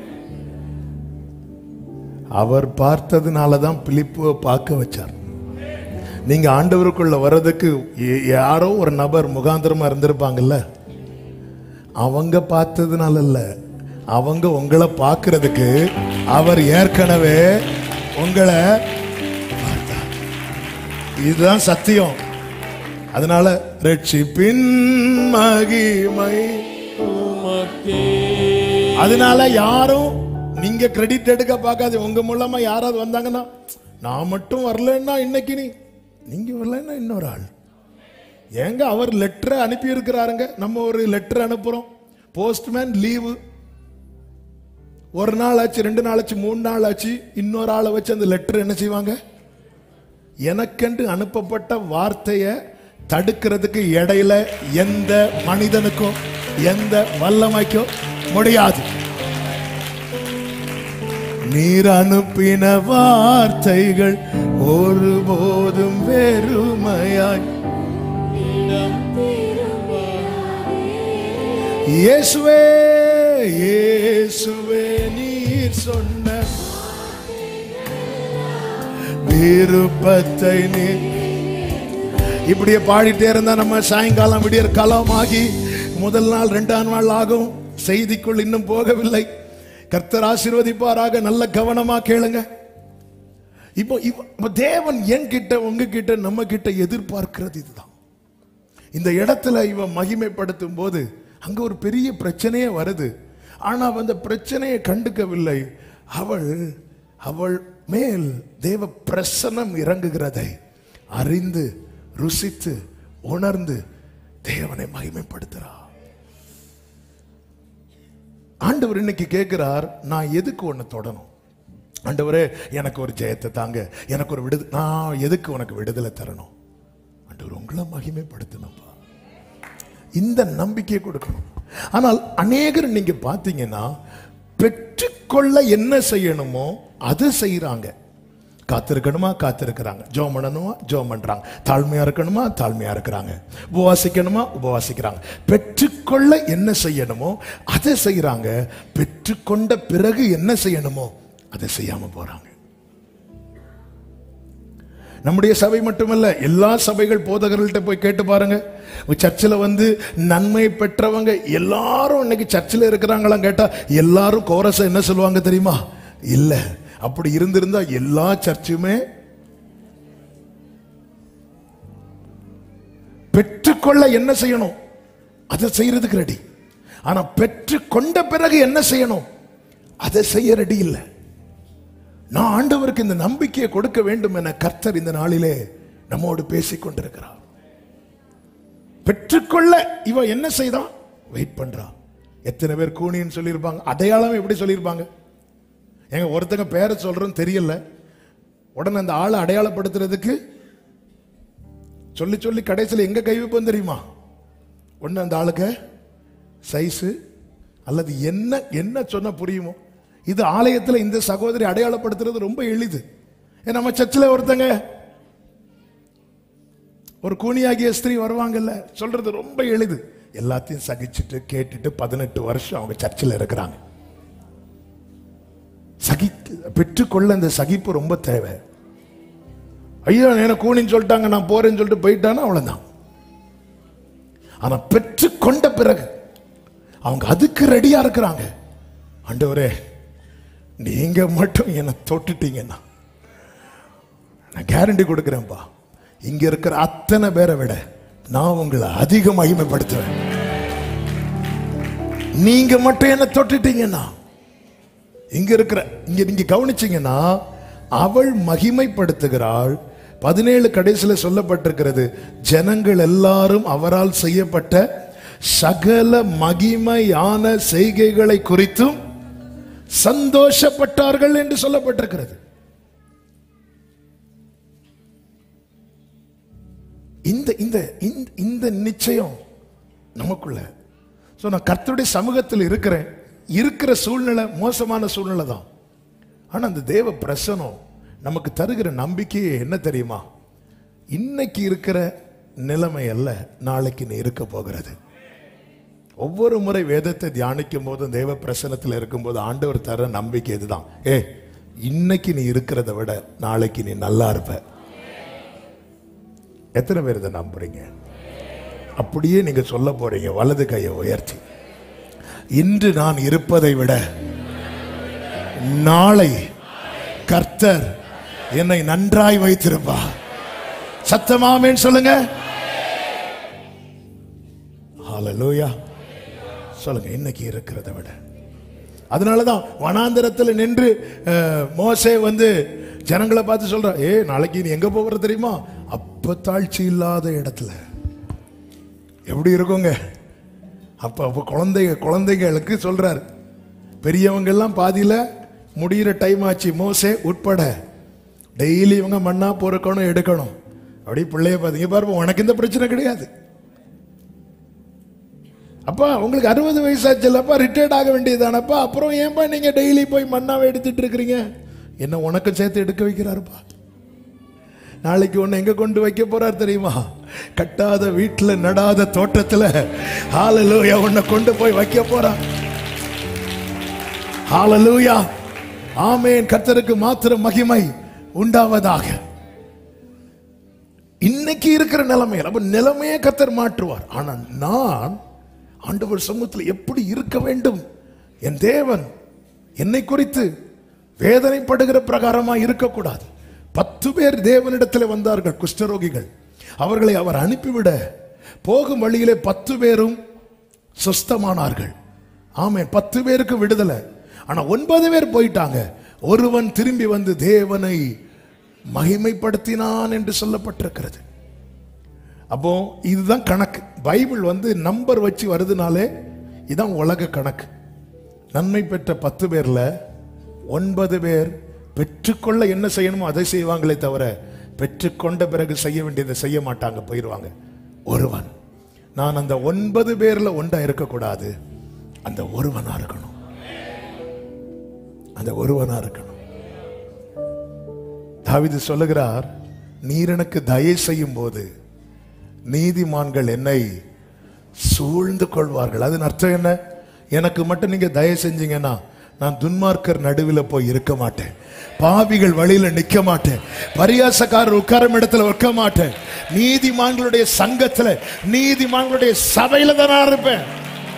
அவர் பார்த்ததுனால தான் பிலிப்புவை பார்க்க வச்சார் நீங்க ஆண்டவருக்குள்ள வர்றதுக்கு ய- யாரோ ஒரு நபர் முகாந்திரமா இருந்திருப்பாங்கல்ல அவங்க பார்த்ததுனால இல்ல அவங்க உங்களை பார்க்கிறதுக்கு அவர் ஏற்கனவே உங்களை பார்த்தார் இதுதான் சத்தியம் அதனால ரட்சிப்பின் மகிமை உமக்கே அதனால யாரும் நீங்க கிரெடிட் எடுக்க பார்க்காது உங்க மூலமா யாராவது வந்தாங்கன்னா நான் மட்டும் வரலன்னா இன்னைக்கு நீ நீங்க வரலன்னா இன்னொரு ஆள் ஏங்க அவர் லெட்டரை அனுப்பி இருக்கிறாருங்க நம்ம ஒரு லெட்டர் அனுப்புறோம் போஸ்ட்மேன் லீவு ஒரு நாள் ஆச்சு ரெண்டு நாள் ஆச்சு மூணு நாள் ஆச்சு இன்னொரு ஆளை வச்சு அந்த லெட்டர் என்ன செய்வாங்க எனக்கென்று அனுப்பப்பட்ட வார்த்தையை தடுக்கிறதுக்கு இடையில எந்த மனிதனுக்கும் எந்த வல்லமைக்கும் முடியாது நீர் அனுப்பின வார்த்தைகள் ஒருபோதும் வெறுமையாய் இயேசுவே இயேசுவே நீர் சொன்ன விருப்பத்தை நீ இப்படியே பாடிட்டே இருந்தா நம்ம சாயங்காலம் விடியற் காலம் ஆகி முதல் நாள் ரெண்டாம் நாள் ஆகும் செய்திக்குள் இன்னும் போகவில்லை கர்த்தர் ஆசீர்வதிப்பாராக நல்ல கவனமா கேளுங்க இப்போ இவ- இப்ப தேவன் என்கிட்ட உங்ககிட்ட நம்ம கிட்ட எதிர்பார்க்கிறது இதுதான் இந்த இடத்துல இவன் மகிமைப்படுத்தும் போது அங்க ஒரு பெரிய பிரச்சனையே வருது ஆனா அவ அந்த பிரச்சனையை கண்டுக்கவில்லை அவள் அவள் மேல் தேவ பிரசனம் இறங்குகிறதை அறிந்து ருசித்து உணர்ந்து தேவனை மகிமைப்படுத்துறார் ஆண்டவர் இன்னைக்கு கேட்கிறார் நான் எதுக்கு ஒன்னு தொடணும் ஆண்டவரே எனக்கு ஒரு ஜெயத்தை தாங்க எனக்கு ஒரு விடுதலை நான் எதுக்கு உனக்கு விடுதலை தரணும் ஆண்டவர் உங்களை மகிமைப்படுத்தணும்ப்பா இந்த நம்பிக்கையை கொடுக்கணும் ஆனால் அநேகர் நீங்க பார்த்தீங்கன்னா பெற்றுக்கொள்ள என்ன செய்யணுமோ அது செய்யறாங்க காத்திருக்கணுமா காத்திருக்கிறாங்க ஜோம் பண்ணணுமா ஜோம் பண்றாங்க தாழ்மையா இருக்கணுமா தாழ்மையா இருக்கிறாங்க உபவாசிக்கணுமா உபவாசிக்கிறாங்க பெற்றுக்கொள்ள என்ன செய்யணுமோ அதை செய்யறாங்க பெற்றுக்கொண்ட பிறகு என்ன செய்யணுமோ அதை செய்யாம போறாங்க நம்முடைய சபை மட்டுமல்ல எல்லா சபைகள் போதகர்கள்ட்ட போய் கேட்டு பாருங்க சர்ச்சில் வந்து நன்மை பெற்றவங்க எல்லாரும் இன்னைக்கு சர்ச்சில் இருக்கிறாங்களாம் கேட்டா எல்லாரும் கோரஸை என்ன சொல்லுவாங்க தெரியுமா இல்ல அப்படி இருந்திருந்தா எல்லா சர்ச்சுமே பெற்றுக்கொள்ள என்ன செய்யணும் அதை செய்யறதுக்கு ரெடி ஆனா பெற்று கொண்ட பிறகு என்ன செய்யணும் அதை செய்ய ரெடி இல்லை நான் ஆண்டவருக்கு இந்த நம்பிக்கையை கொடுக்க வேண்டும் என கர்த்தர் இந்த நாளிலே நம்மோடு பேசிக் கொண்டிருக்கிறார் பெற்றுக்கொள்ள இவ என்ன செய்தான் வெயிட் பண்றா எத்தனை பேர் கூனின்னு சொல்லியிருப்பாங்க அடையாளம் எப்படி சொல்லியிருப்பாங்க எங்க ஒருத்தங்க பேரை சொல்றோம் தெரியல உடனே அந்த ஆளை அடையாளப்படுத்துறதுக்கு சொல்லி சொல்லி கடைசியில் எங்க கை வைப்போம் தெரியுமா ஒண்ணு அந்த ஆளுக்கு சைஸு அல்லது என்ன என்ன சொன்னா புரியுமோ இது ஆலயத்தில் இந்த சகோதரி அடையாளப்படுத்துறது ரொம்ப எளிது ஏன் நம்ம சர்ச்சில் ஒருத்தங்க ஒரு கூனியாகிய ஸ்திரீ வருவாங்கல்ல சொல்றது ரொம்ப எளிது எல்லாத்தையும் சகிச்சுட்டு கேட்டுட்டு பதினெட்டு வருஷம் அவங்க சர்ச்சில் இருக்கிறாங்க சகி பெற்றுக்கொள்ள இந்த சகிப்பு ரொம்ப தேவை ஐயோ எனக்கு கூனின்னு சொல்லிட்டாங்க நான் போறேன்னு சொல்லிட்டு போயிட்டானா அவ்வளவுதான் ஆனா பெற்றுக்கொண்ட பிறகு அவங்க அதுக்கு ரெடியா இருக்கிறாங்க ஆண்டவரே நீங்க மட்டும் என்னை தொட்டுட்டீங்கன்னா நான் கேரண்டி கொடுக்கிறேன்ப்பா இங்க இருக்கிற அத்தனை பேரை விட நான் உங்களை அதிக மகிமைப்படுத்துவேன் நீங்க மட்டும் என்ன தொட்டுட்டீங்கன்னா இங்க இருக்கிற இங்க நீங்க கவனிச்சீங்கன்னா அவள் மகிமைப்படுத்துகிறாள் பதினேழு கடைசியில் சொல்லப்பட்டிருக்கிறது ஜனங்கள் எல்லாரும் அவரால் செய்யப்பட்ட சகல மகிமையான செய்கைகளை குறித்தும் சந்தோஷப்பட்டார்கள் என்று சொல்லப்பட்டிருக்கிறது இந்த இந்த இந்த- இந்த நிச்சயம் நமக்குள்ள ஸோ நான் கர்த்தருடைய சமூகத்தில் இருக்கிறேன் இருக்கிற சூழ்நிலை மோசமான சூழ்நிலை தான் ஆனால் அந்த தேவ பிரசனம் நமக்கு தருகிற நம்பிக்கையே என்ன தெரியுமா இன்னைக்கு இருக்கிற நிலைமை அல்ல நாளைக்கு நீ இருக்க போகிறது ஒவ்வொரு முறை வேதத்தை தியானிக்கும் போதும் தேவ பிரசனத்தில் இருக்கும்போது ஆண்டவர் தர நம்பிக்கை இதுதான் ஏ இன்னைக்கு நீ இருக்கிறத விட நாளைக்கு நீ நல்லா இருப்ப எத்தனை பேர் இதை நம்புறீங்க அப்படியே நீங்க சொல்ல போறீங்க வலது கையை உயர்த்தி இன்று நான் இருப்பதை விட நாளை கர்த்தர் என்னை நன்றாய் வைத்திருப்பா சத்தமாமேன்னு சொல்லுங்க ஹalleluya சொல்லுங்க இன்னைக்கு இருக்கிறத விட அதனாலதான் வனாந்தரத்தில் நின்று அஹ், மோசே வந்து ஜனங்களை பார்த்து சொல்ற ஏ நாளைக்கு நீ எங்க போகிற தெரியுமா அப்ப தாழ்ச்சி இல்லாத இடத்துல எப்படி இருக்குங்க அப்ப அப்ப குழந்தைங்க குழந்தைங்களுக்கு சொல்றாரு பெரியவங்க எல்லாம் பாதியில முடியிற டைம் ஆச்சு மோசே உட்பட டெய்லி இவங்க மண்ணா பொறுக்கணும் எடுக்கணும் அப்படி பிள்ளைய பார்த்தீங்க பாருங்க உனக்கு இந்த பிரச்சனை கிடையாது அப்பா உங்களுக்கு அறுபது வயசாச்சுல்லப்பா ரிட்டையர்ட் ஆக வேண்டியதானப்பா அப்புறம் ஏன்பா நீங்க டெய்லி போய் மண்ணாவை எடுத்துட்டு இருக்கிறீங்க என்ன உனக்கு சேர்த்து எடுக்க வைக்கிறாருப்பா நாளைக்கு உன்னை எங்க கொண்டு வைக்க போறார் தெரியுமா கட்டாத வீட்டுல நடாத தோட்டத்துல ஹாலலூயா உன்னை கொண்டு போய் வைக்க போறார் ஹாலலூயா ஆமேன் கர்த்தருக்கு மாத்திரம் மகிமை உண்டாவதாக இன்னைக்கு இருக்கிற நிலைமையில் அப்ப நிலைமையே கர்த்தர் மாற்றுவார் ஆனா நான் ஆண்டவர் சமூகத்தில் எப்படி இருக்க வேண்டும் என் தேவன் என்னை குறித்து வேதனைப்படுகிற பிரகாரமா இருக்கக்கூடாது பத்து பேர் தேவனிடத்தில் வந்தார்கள் குஷ்டரோகிகள் அவர்களை அவர் அனுப்பிவிட போகும் வழியிலே பத்து பேரும் சுஸ்தமானார்கள் ஆமென் பத்து பேருக்கு விடுதலை ஆனா ஒன்பது பேர் போயிட்டாங்க ஒருவன் திரும்பி வந்து தேவனை மகிமைப்படுத்தினான் என்று சொல்லப்பட்டிருக்கிறது அப்போ இதுதான் கணக்கு பைபிள் வந்து நம்பர் வச்சு வருதுனாலே இதுதான் உலக கணக்கு நன்மை பெற்ற பத்து பேர்ல ஒன்பது பேர் பெற்றுக்கொள்ள என்ன செய்யணுமோ அதை செய்வாங்களே தவிர பெற்றுக்கொண்ட பிறகு செய்ய வேண்டியதை செய்ய மாட்டாங்க போயிடுவாங்க ஒருவன் நான் அந்த ஒன்பது பேர்ல ஒன்றா இருக்கக்கூடாது அந்த ஒருவனா இருக்கணும் அந்த ஒருவனா இருக்கணும் தாவீது சொல்லுகிறார் நீர் எனக்கு தயை செய்யும் போது நீதிமான்கள் என்னை சூழ்ந்து கொள்வார்கள் அதன் அர்த்தம் என்ன எனக்கு மட்டும் நீங்க தயை செஞ்சீங்கன்னா நான் துன்மார்க்கர் நடுவில் போய் இருக்க மாட்டேன் பாவிகள் வழியில நிக்க மாட்டேன் பரியாசக்காரர் உட்காரும் இடத்துல வைக்க மாட்டேன் நீதிமான்களுடைய சங்கத்துல நீதிமான்களுடைய சபையில தான் நான் இருப்பேன்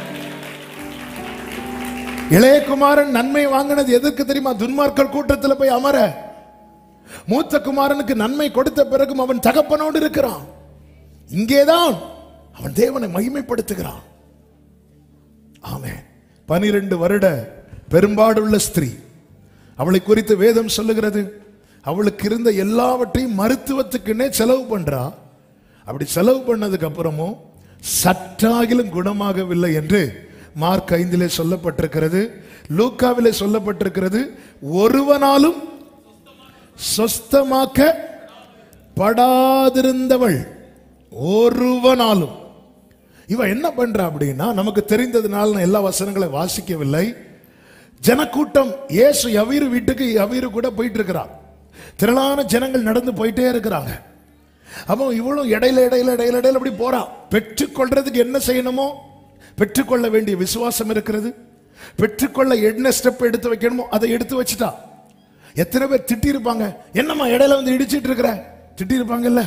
இளையகுமாரன் நன்மை வாங்கினது எதற்கு தெரியுமா துன்மார்க்கர் கூட்டத்துல போய் அமர மூத்த குமாரனுக்கு நன்மை கொடுத்த பிறகும் அவன் தகப்பனோடு இருக்கிறான் இங்கேதான் அவன் தேவனை மகிமைப்படுத்துகிறான் ஆமென் பனிரெண்டு வருட பெரும்பாடுள்ள ஸ்திரீ அவளை குறித்து வேதம் சொல்லுகிறது அவளுக்கு இருந்த எல்லாவற்றையும் மருத்துவத்துக்குன்னே செலவு பண்றா அப்படி செலவு பண்ணதுக்கு அப்புறமும் சற்றாகிலும் குணமாகவில்லை என்று மார்க் ஐந்திலே சொல்லப்பட்டிருக்கிறது லூக்காவிலே சொல்லப்பட்டிருக்கிறது ஒருவனாலும் சொஸ்தமாக்க படாதிருந்தவள் ஒருவனாலும் இவ என்ன பண்றா அப்படின்னா நமக்கு தெரிந்ததுனால நான் எல்லா வசனங்களை வாசிக்கவில்லை ஜனக்கூட்டம் இயேசு யவீரு வீட்டுக்கு யவீரு கூட போயிட்டு இருக்கிறார் திரளான ஜனங்கள் நடந்து போயிட்டே இருக்கிறாங்க அப்போ இவளும் இடையில இடையில இடையில இடையில அப்படி போறா பெற்றுக்கொள்றதுக்கு என்ன செய்யணுமோ பெற்றுக்கொள்ள வேண்டிய விசுவாசம் இருக்கிறது பெற்றுக்கொள்ள என்ன ஸ்டெப் எடுத்து வைக்கணுமோ அதை எடுத்து வச்சுட்டா எத்தனை பேர் திட்டி இருப்பாங்க என்னம்மா இடையில வந்து இடிச்சிட்டு இருக்கிற திட்டி இருப்பாங்கல்ல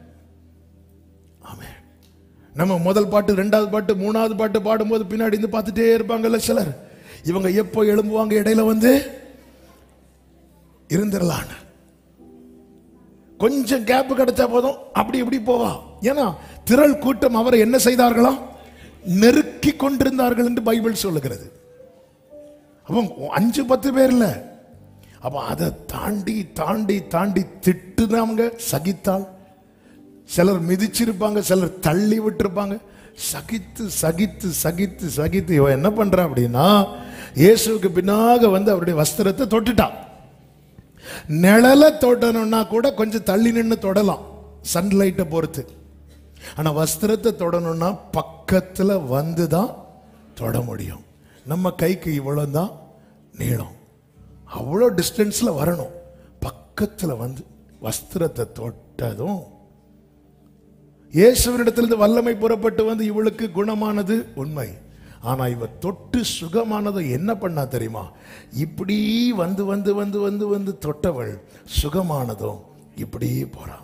ஆமென் நம்ம முதல் பாட்டு ரெண்டாவது பாட்டு மூணாவது பாட்டு பாடும்போது பின்னாடி இருந்து பார்த்துட்டே இருப்பாங்கல்ல சிலர் இவங்க எப்போ எழும்புவாங்க இடையில வந்து இருந்துடலான்னு கொஞ்சம் கேப் கிடைச்சா போதும் அப்படி இப்படி போவா ஏன்னா திரள் கூட்டம் அவரை என்ன செய்தார்களாம் நெருக்கி கொண்டிருந்தார்கள் என்று பைபிள் சொல்லுகிறது அப்போ அஞ்சு பத்து பேர் இல்ல அப்ப அதை தாண்டி தாண்டி தாண்டி திட்டுனவங்க சகித்தாள் சிலர் மிதிச்சிருப்பாங்க சிலர் தள்ளி விட்டிருப்பாங்க சகித்து சகித்து சகித்து சகித்து இவன் என்ன பண்றா அப்படின்னா இயேசுவுக்கு பின்னாக வந்து அவருடைய வஸ்திரத்தை தொட்டுட்டான் நிழல தொடணும்னா கூட கொஞ்சம் தள்ளி நின்று தொடலாம் சன்லைட்டை பொறுத்து ஆனா வஸ்திரத்தை தொடணும்னா பக்கத்துல வந்து தான் தொட முடியும் நம்ம கைக்கு இவ்வளவு தான் நீளம் அவ்வளோ டிஸ்டன்ஸ்ல வரணும் பக்கத்துல வந்து வஸ்திரத்தை தொட்டதும் இயேசுவனிடத்திலிருந்து வல்லமை புறப்பட்டு வந்து இவளுக்கு குணமானது உண்மை ஆனா இவ தொட்டு சுகமானதை என்ன பண்ணா தெரியுமா இப்படி வந்து வந்து வந்து வந்து வந்து தொட்டவள் சுகமானதும் இப்படி போறான்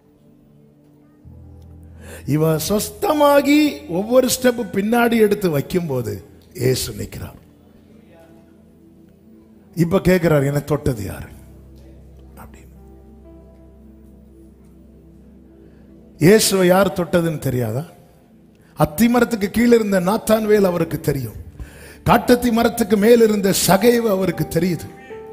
இவ சொஸ்தமாகி ஒவ்வொரு ஸ்டெப் பின்னாடி எடுத்து வைக்கும்போது இயேசு நிற்கிறார் இப்ப கேட்கிறார் என்ன தொட்டது யாரு அப்படின்னு இயேசுவை யார் தொட்டதுன்னு தெரியாதா அத்திமரத்துக்கு கீழே இருந்த நாத்தான்வேல் அவருக்கு தெரியும் காட்டத்தி மரத்துக்கு மேல் இருந்த சகைவு அவருக்கு தெரியுது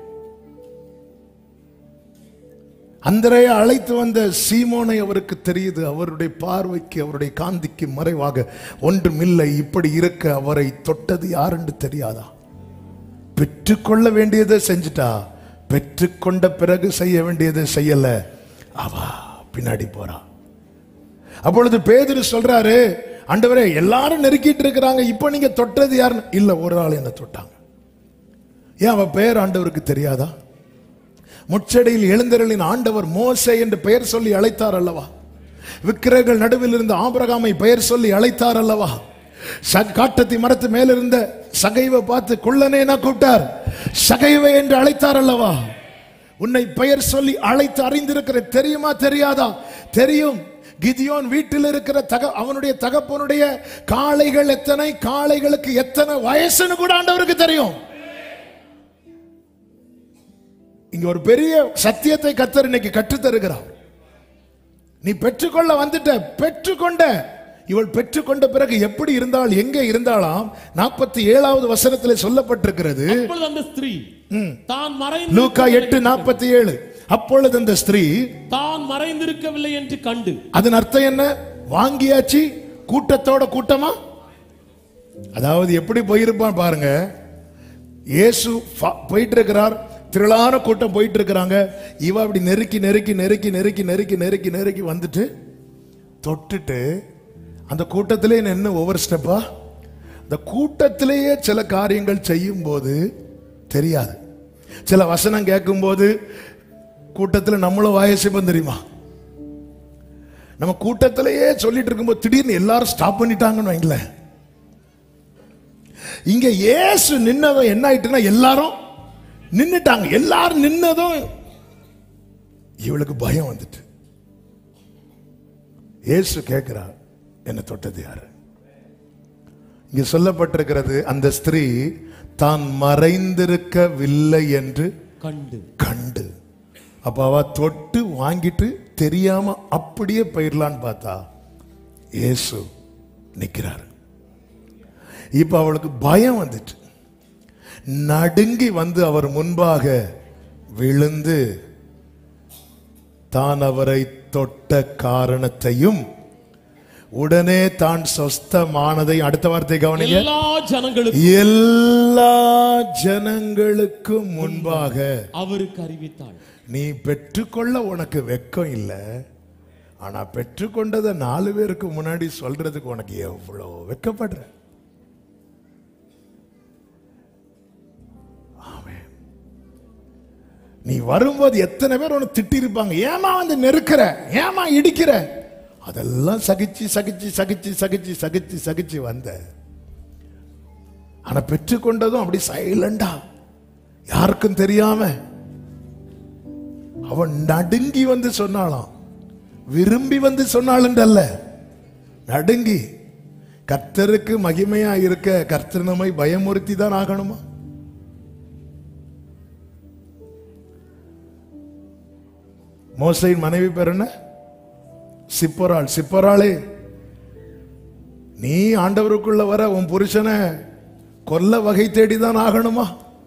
அந்தரைய அழைத்து வந்த சீமோனை அவருக்கு தெரியுது அவருடைய பார்வைக்கு அவருடைய காந்திக்கு மறைவாக ஒன்றுமில்லை இப்படி இருக்க அவரை தொட்டது யாருன்னு தெரியாதா பெற்றுக்கொள்ள வேண்டியதை செஞ்சுட்டா பெற்றுக்கொண்ட பிறகு செய்ய வேண்டியதை செய்யல அவா பின்னாடி போறா அப்பொழுது பேதுரு சொல்றாரு ஆண்டவரே எல்லாரும் நெருக்கிட்டு இருக்கிறாங்க இப்போ நீங்க தொட்டது யாருன்னு இல்ல ஒரு ஆள் என்ன தொட்டாங்க ஏன் அவ பெயர் ஆண்டவருக்கு தெரியாதா முச்சடையில் எழுந்தருளின் ஆண்டவர் மோசே என்று பெயர் சொல்லி அழைத்தார் அல்லவா விக்கிரகங்கள் நடுவில் இருந்த ஆபிரகாமை பெயர் சொல்லி அழைத்தார் அல்லவா ச- காட்டத்தி மரத்து மேல இருந்த சகைவை பார்த்து குள்ளனே நான் கூப்பிட்டார் சகைவை என்று அழைத்தார் அல்லவா உன்னை பெயர் சொல்லி அழைத்து அறிந்திருக்கிற தெரியுமா தெரியாதா தெரியும் கிதியோன் வீட்டில் இருக்கிற தக அவனுடைய தகப்பனுடைய காளைகள் எத்தனை காளைகளுக்கு எத்தனை வயசுன்னு கூட ஆண்டவருக்கு தெரியும் இங்க ஒரு பெரிய சத்தியத்தை கத்தர் இன்னைக்கு கற்றுத் தருகிறார் நீ பெற்றுக்கொள்ள வந்துட்ட பெற்றுக்கொண்ட இவள் பெற்றுக்கொண்ட பிறகு எப்படி இருந்தாள் எங்கே இருந்தாளாம் நாற்பத்தி ஏழாவது வசனத்தில் சொல்லப்பட்டிருக்கிறது அப்பொழுது அந்த ஸ்திரீ தான் மறைந்து லூக்கா எட்டு நாற்பத்தி ஏழு அப்பொழுது அந்த ஸ்திரீ தான் மறைந்திருக்கவில்லை என்று கண்டு அதன் அர்த்தம் என்ன வாங்கியாச்சு கூட்டத்தோட கூட்டமா அதாவது எப்படி போயிருப்பான் பாருங்க இயேசு ஃபா- போயிட்டு இருக்கிறார் திரளான கூட்டம் போயிட்டு இருக்கிறாங்க இவ அப்படி நெருக்கி நெருக்கி நெருக்கி நெருக்கி நெருக்கி நெருக்கி நெருக்கி வந்துட்டு தொட்டுட்டு அந்த கூட்டத்திலே நின்று ஒவ்வொரு ஸ்டெப்பா அந்த கூட்டத்திலேயே சில காரியங்கள் செய்யும் போது தெரியாது சில வசனம் கேட்கும்போது கூட்டத்தில் நம்மளும் வாயசிப்போம் தெரியுமா நம்ம கூட்டத்திலேயே சொல்லிட்டு இருக்கும்போது திடீர்னு எல்லாரும் ஸ்டாப் பண்ணிட்டாங்கன்னு வைங்களேன் இங்க இயேசு நின்னதும் என்ன ஆயிட்டுன்னா எல்லாரும் நின்னுட்டாங்க எல்லாரும் நின்னதும் இவளுக்கு பயம் வந்துட்டு இயேசு கேட்கிறார் என்ன தொட்டது யாரு இங்க சொல்லப்பட்டிருக்கிறது அந்த ஸ்திரீ தான் மறைந்திருக்கவில்லை என்று கண்டு கண்டு அப்ப அவ தொட்டு வாங்கிட்டு தெரியாம அப்படியே போயிடலான்னு பார்த்தா இயேசு நிக்கிறாரு இப்ப அவளுக்கு பயம் வந்துட்டு நடுங்கி வந்து அவர் முன்பாக விழுந்து தான் அவரை தொட்ட காரணத்தையும் உடனே தான் சொஸ்தமானதை அடுத்த வார்த்தை கவனிங்க எல்லா ஜனங்களுக்கும் எல்லா ஜனங்களுக்கும் முன்பாக அவருக்கு அறிவித்தாள் நீ பெற்றுக்கொள்ள உனக்கு வெக்கம் இல்லை ஆனா பெற்றுக்கொண்டதை நாலு பேருக்கு முன்னாடி சொல்றதுக்கு உனக்கு எவ்வளோ வெக்கப்படுற ஆமென். நீ வரும்போது எத்தனை பேர் உன்னை திட்டி இருப்பாங்க ஏமா வந்து நெருக்கிற ஏமா இடிக்கிற அதெல்லாம் சகிச்சு சகிச்சு சகிச்சு சகிச்சு சகிச்சு சகிச்சு வந்த ஆனா பெற்றுக்கொண்டதும் அப்படி சைலண்டா யாருக்கும் தெரியாம அவன் நடுங்கி வந்து சொன்னாளாம் விரும்பி வந்து சொன்னாளுன்றல்ல நடுங்கி கர்த்தருக்கு மகிமையா இருக்க கர்த்தர் நம்மை பயமுறுத்தி தான் ஆகணுமா மோசையின் மனைவி பேர் என்ன சிப்பராள் சிப்பராளே நீ ஆண்டவருக்குள்ள வர உன் புருஷனை கொல்ல வகை தேடிதான் ஆகணுமா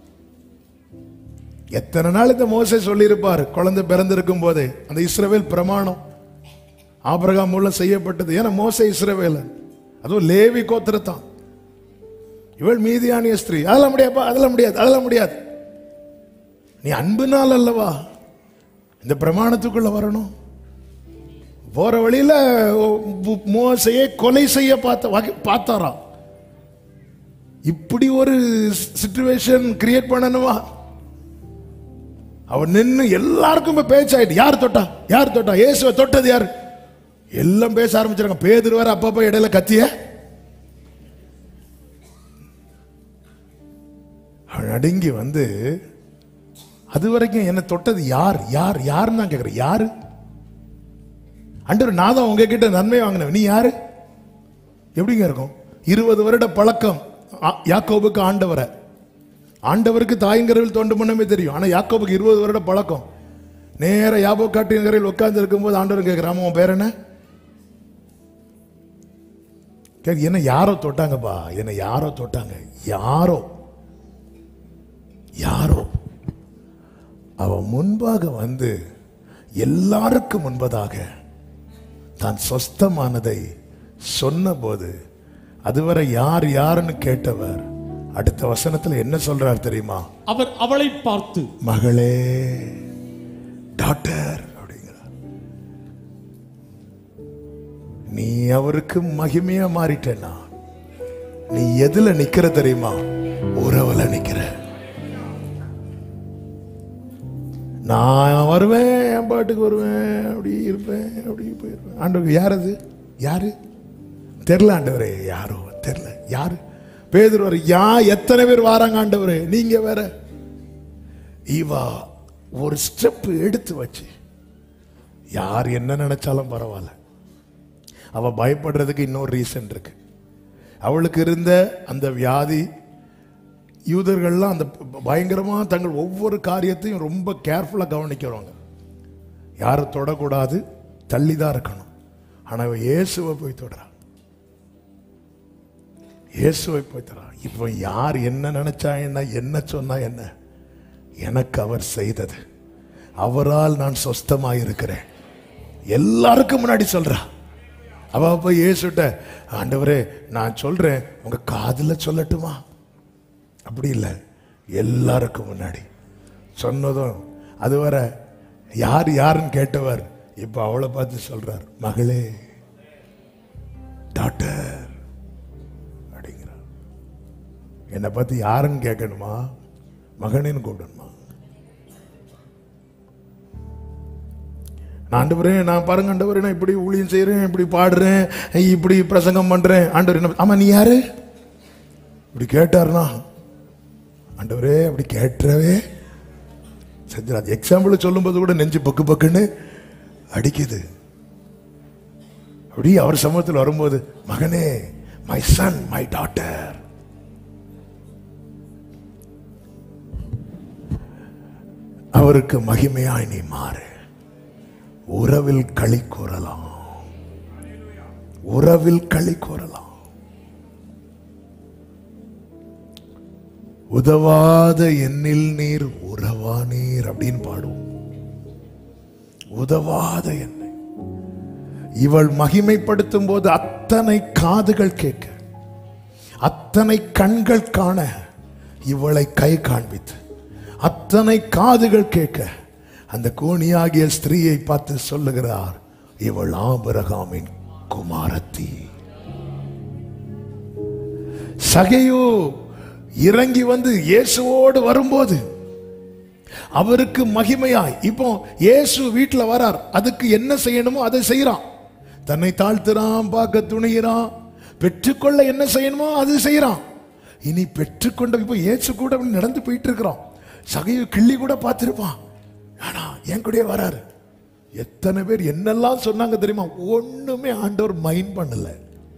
எத்தனை நாள் இந்த மோசை சொல்லியிருப்பார் குழந்தை பிறந்திருக்கும் போதே அந்த இஸ்ரவேல் பிரமாணம் ஆபிரகாம் மூலம் செய்யப்பட்டது ஏன்னா மோசை இஸ்ரவேலன் அதுவும் லேவி கோத்திரத்தான் இவள் மீதியானிய ஸ்திரீ அதெல்லாம் முடியாப்பா அதெல்லாம் முடியாது அதெல்லாம் முடியாது நீ அன்புனால் அல்லவா இந்த பிரமாணத்துக்குள்ள வரணும் போற வழியில மு- மோசையை கொலை செய்ய பார்த்த வகை- பார்த்தாராம் இப்படி ஒரு சிச்சுவேஷன் கிரியேட் பண்ணணுமா அவன் நின்னு எல்லாருக்கும் இப்ப பேச்சாயிட்டு யார் தொட்டா யார் தொட்டா இயேசுவை தொட்டது யார் எல்லாம் பேச ஆரம்பிச்சிருங்க பேதுரு வேற அப்பப்ப இடையில கத்திய அவன் நடுங்கி வந்து அது வரைக்கும் என்ன தொட்டது யார் யார் யாருன்னு தான் கேட்கிறேன் யாரு அண்டர் நான் தான் உங்ககிட்ட நன்மை வாங்கினேன் நீ யாரு எப்படிங்க இருக்கும் இருபது வருட பழக்கம் ஆ- யாக்கோபுக்கு ஆண்டவரை ஆண்டவருக்கு தாயங்கரையில் தோண்டு பண்ணவே தெரியும் ஆனா யாக்கோபுக்கு இருபது வருட பழக்கம் நேர யாபோ காட்டின் கரையில் உட்கார்ந்து இருக்கும்போது ஆண்டவர் கேட்கிறாம உன் பேர் என்ன கேட்க என்ன யாரோ தொட்டாங்கப்பா என்ன யாரோ தொட்டாங்க யாரோ யாரோ அவன் முன்பாக வந்து எல்லாருக்கும் முன்பதாக தான் சொஸ்தமானதை சொன்னபோது அதுவரை யார் யாருன்னு கேட்டவர் அடுத்த வசனத்துல என்ன சொல்றார் தெரியுமா அவர் அவளை பார்த்து மகளே டாக்டர் அப்படிங்கிறார் நீ அவருக்கு மகிமையா மாறிட்டேன்னா நீ எதுல நிக்கிற தெரியுமா உறவுல நிக்கிற நான் வருவேன் என் பாட்டுக்கு வருவேன் அப்படி இருப்பேன் அப்படி போயிருப்பேன் ஆண்டவர் யார் அது யாரு தெரில ஆண்டவரே யாரோ தெரில யாரு பேதுரு வர யா எத்தனை பேர் வாராங்க ஆண்டவரே நீங்க வேற இவா ஒரு ஸ்டெப் எடுத்து வச்சு யார் என்ன நினைச்சாலும் பரவாயில்ல அவ பயப்படுறதுக்கு இன்னொரு ரீசன் இருக்கு அவளுக்கு இருந்த அந்த வியாதி யூதர்கள்லாம் அந்த பயங்கரமா தங்கள் ஒவ்வொரு காரியத்தையும் ரொம்ப கேர்ஃபுல்லா கவனிக்கிறவங்க யாரும் தொடக்கூடாது தள்ளி தான் இருக்கணும் ஆனா அவ இயேசுவை போய் தொடுறான் இயேசுவை போய் தொடுறான் இப்போ யார் என்ன நினைச்சா என்ன என்ன சொன்னா என்ன எனக்கு அவர் செய்தது அவரால் நான் சொஸ்தமாயிருக்கிறேன் எல்லாருக்கும் முன்னாடி சொல்றா அவ போய் இயேசுட்ட ஆண்டவரே நான் சொல்றேன் உங்க காதுல சொல்லட்டுமா அப்படி இல்லை எல்லாருக்கும் முன்னாடி சொன்னதும் அதுவரை யார் யாருன்னு கேட்டவர் இப்ப அவளை பார்த்து சொல்றார் மகளே டாக்டர் அப்படிங்கிறார் என்னை பார்த்து யாருன்னு கேட்கணுமா மகனேன்னு கூப்பிடணுமா நான் ஆண்டவரே நான் பாருங்க ஆண்டவரே நான் இப்படி ஊழியம் செய்றேன் இப்படி பாடுறேன் இப்படி பிரசங்கம் பண்றேன் ஆண்டவர் என்ன ஆமா நீ யாரு இப்படி கேட்டார்னா ஆண்டவரே அப்படி கேட்டவே செஞ்சிடாது எக்ஸாம்பிள் சொல்லும்போது கூட நெஞ்சு பக்கு பக்குன்னு அடிக்குது அப்படி அவர் சமூகத்தில் வரும்போது மகனே மை சன் மை டாட்டர் அவருக்கு மகிமையாய் நீ மாறு உறவில் களி கூறலாம் உறவில் களி கூறலாம் உதவாத எண்ணில் நீர் உறவா நீர் அப்படின்னு பாடுவோம் உதவாத எண்ணெய் இவள் மகிமைப்படுத்தும் போது அத்தனை காதுகள் கேட்க அத்தனை கண்கள் காண இவளை கை காண்பித்து அத்தனை காதுகள் கேட்க அந்த கோணியாகிய ஸ்திரீயை பார்த்து சொல்லுகிறார் இவள் ஆபரகாமின் குமாரத்தி சகையோ இறங்கி வந்து இயேசுவோடு வரும்போது அவருக்கு மகிமையாய் இப்போ இயேசு வீட்டுல வரார் அதுக்கு என்ன செய்யணுமோ அதை செய்யறான் தன்னை தாழ்த்துறான் பார்க்க துணிகிறான் பெற்றுக்கொள்ள என்ன செய்யணுமோ அது செய்யறான் இனி பெற்றுக்கொண்ட இப்போ இயேசு கூட அப்படி நடந்து போயிட்டு இருக்கிறோம் சகையை கிள்ளி கூட பார்த்திருப்பான் ஆனா என் கூடயே வராரு எத்தனை பேர் என்னெல்லாம் சொன்னாங்க தெரியுமா ஒண்ணுமே ஆண்டவர் மைண்ட் பண்ணல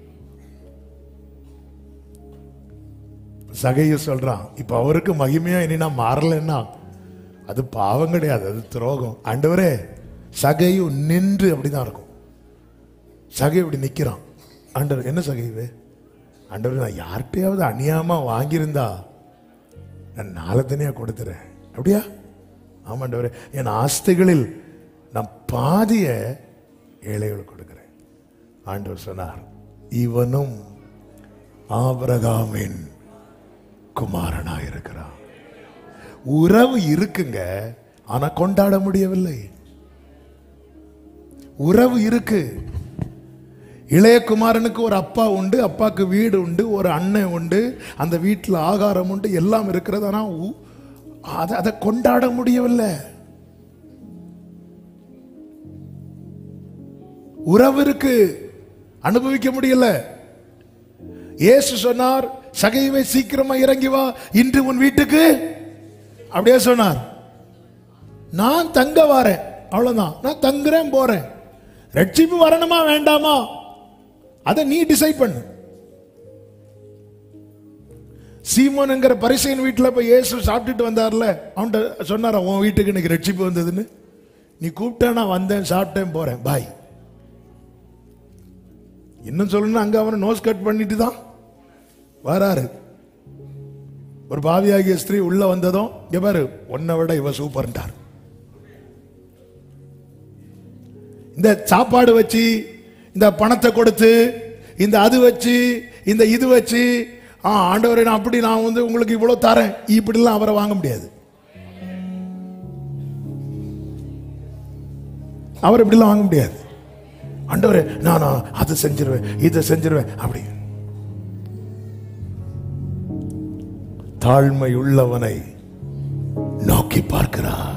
சகைய சொல்றான் இப்ப அவருக்கு மகிமையா இனி நான் மாறலைன்னா அது பாவம் கிடையாது அது துரோகம் ஆண்டவரே சகையு நின்று அப்படிதான் இருக்கும் சகை இப்படி நிக்கிறான் ஆண்டவர் என்ன சகைவு ஆண்டவர் நான் யார்கிட்டயாவது அநியாயமா வாங்கியிருந்தா நான் நாளத்தனையா கொடுத்துறேன் அப்படியா ஆமாண்டவரே என் ஆஸ்திகளில் நான் பாதிய ஏழைகளுக்கு கொடுக்கிறேன் ஆண்டவர் சொன்னார் இவனும் ஆபிரகாமின் குமாரனாக இருக்கிறான் உறவு இருக்குங்க ஆனா கொண்டாட முடியவில்லை உறவு இருக்கு இளைய குமாரனுக்கு ஒரு அப்பா உண்டு அப்பாக்கு வீடு உண்டு ஒரு அண்ணன் உண்டு அந்த வீட்டில் ஆகாரம் உண்டு எல்லாம் இருக்கிறது ஆனா உ- அதை அதை கொண்டாட முடியவில்லை உறவு இருக்கு அனுபவிக்க முடியல இயேசு சொன்னார் சகைவை சீக்கிரமா இறங்கி வா இன்று உன் வீட்டுக்கு அப்படியே சொன்னார் நான் தங்க வரேன் அவ்வளவுதான் நான் தங்குறேன் போறேன் ரட்சிப்பு வரணுமா வேண்டாமா அதை நீ டிசைட் பண்ணு சீமோனுங்கிற பரிசையின் வீட்டில் போய் இயேசு சாப்பிட்டுட்டு வந்தார்ல அவன்கிட்ட சொன்னாரா உன் வீட்டுக்கு இன்னைக்கு ரட்சிப்பு வந்ததுன்னு நீ கூப்பிட்டா நான் வந்தேன் சாப்பிட்டேன் போறேன் பாய் இன்னும் சொல்லணும்னா அங்க அவனை நோஸ் கட் பண்ணிட்டு தான் வராரு ஒரு பாவியாகிய ஸ்திரீ உள்ள வந்ததும் இங்க பாரு உன்னை விட இவ சூப்பர்ன்றார் இந்த சாப்பாடு வச்சு இந்த பணத்தை கொடுத்து இந்த அது வச்சு இந்த இது வச்சு ஆ ஆண்டவரே நான் அப்படி நான் வந்து உங்களுக்கு இவ்வளவு தரேன் இப்படிலாம் அவரை வாங்க முடியாது அவர் இப்படிலாம் வாங்க முடியாது ஆண்டவரே நான் நான் அதை செஞ்சிருவேன் இதை செஞ்சிருவேன் அப்படி தாழ்மை உள்ளவனை நோக்கி பார்க்கிறார்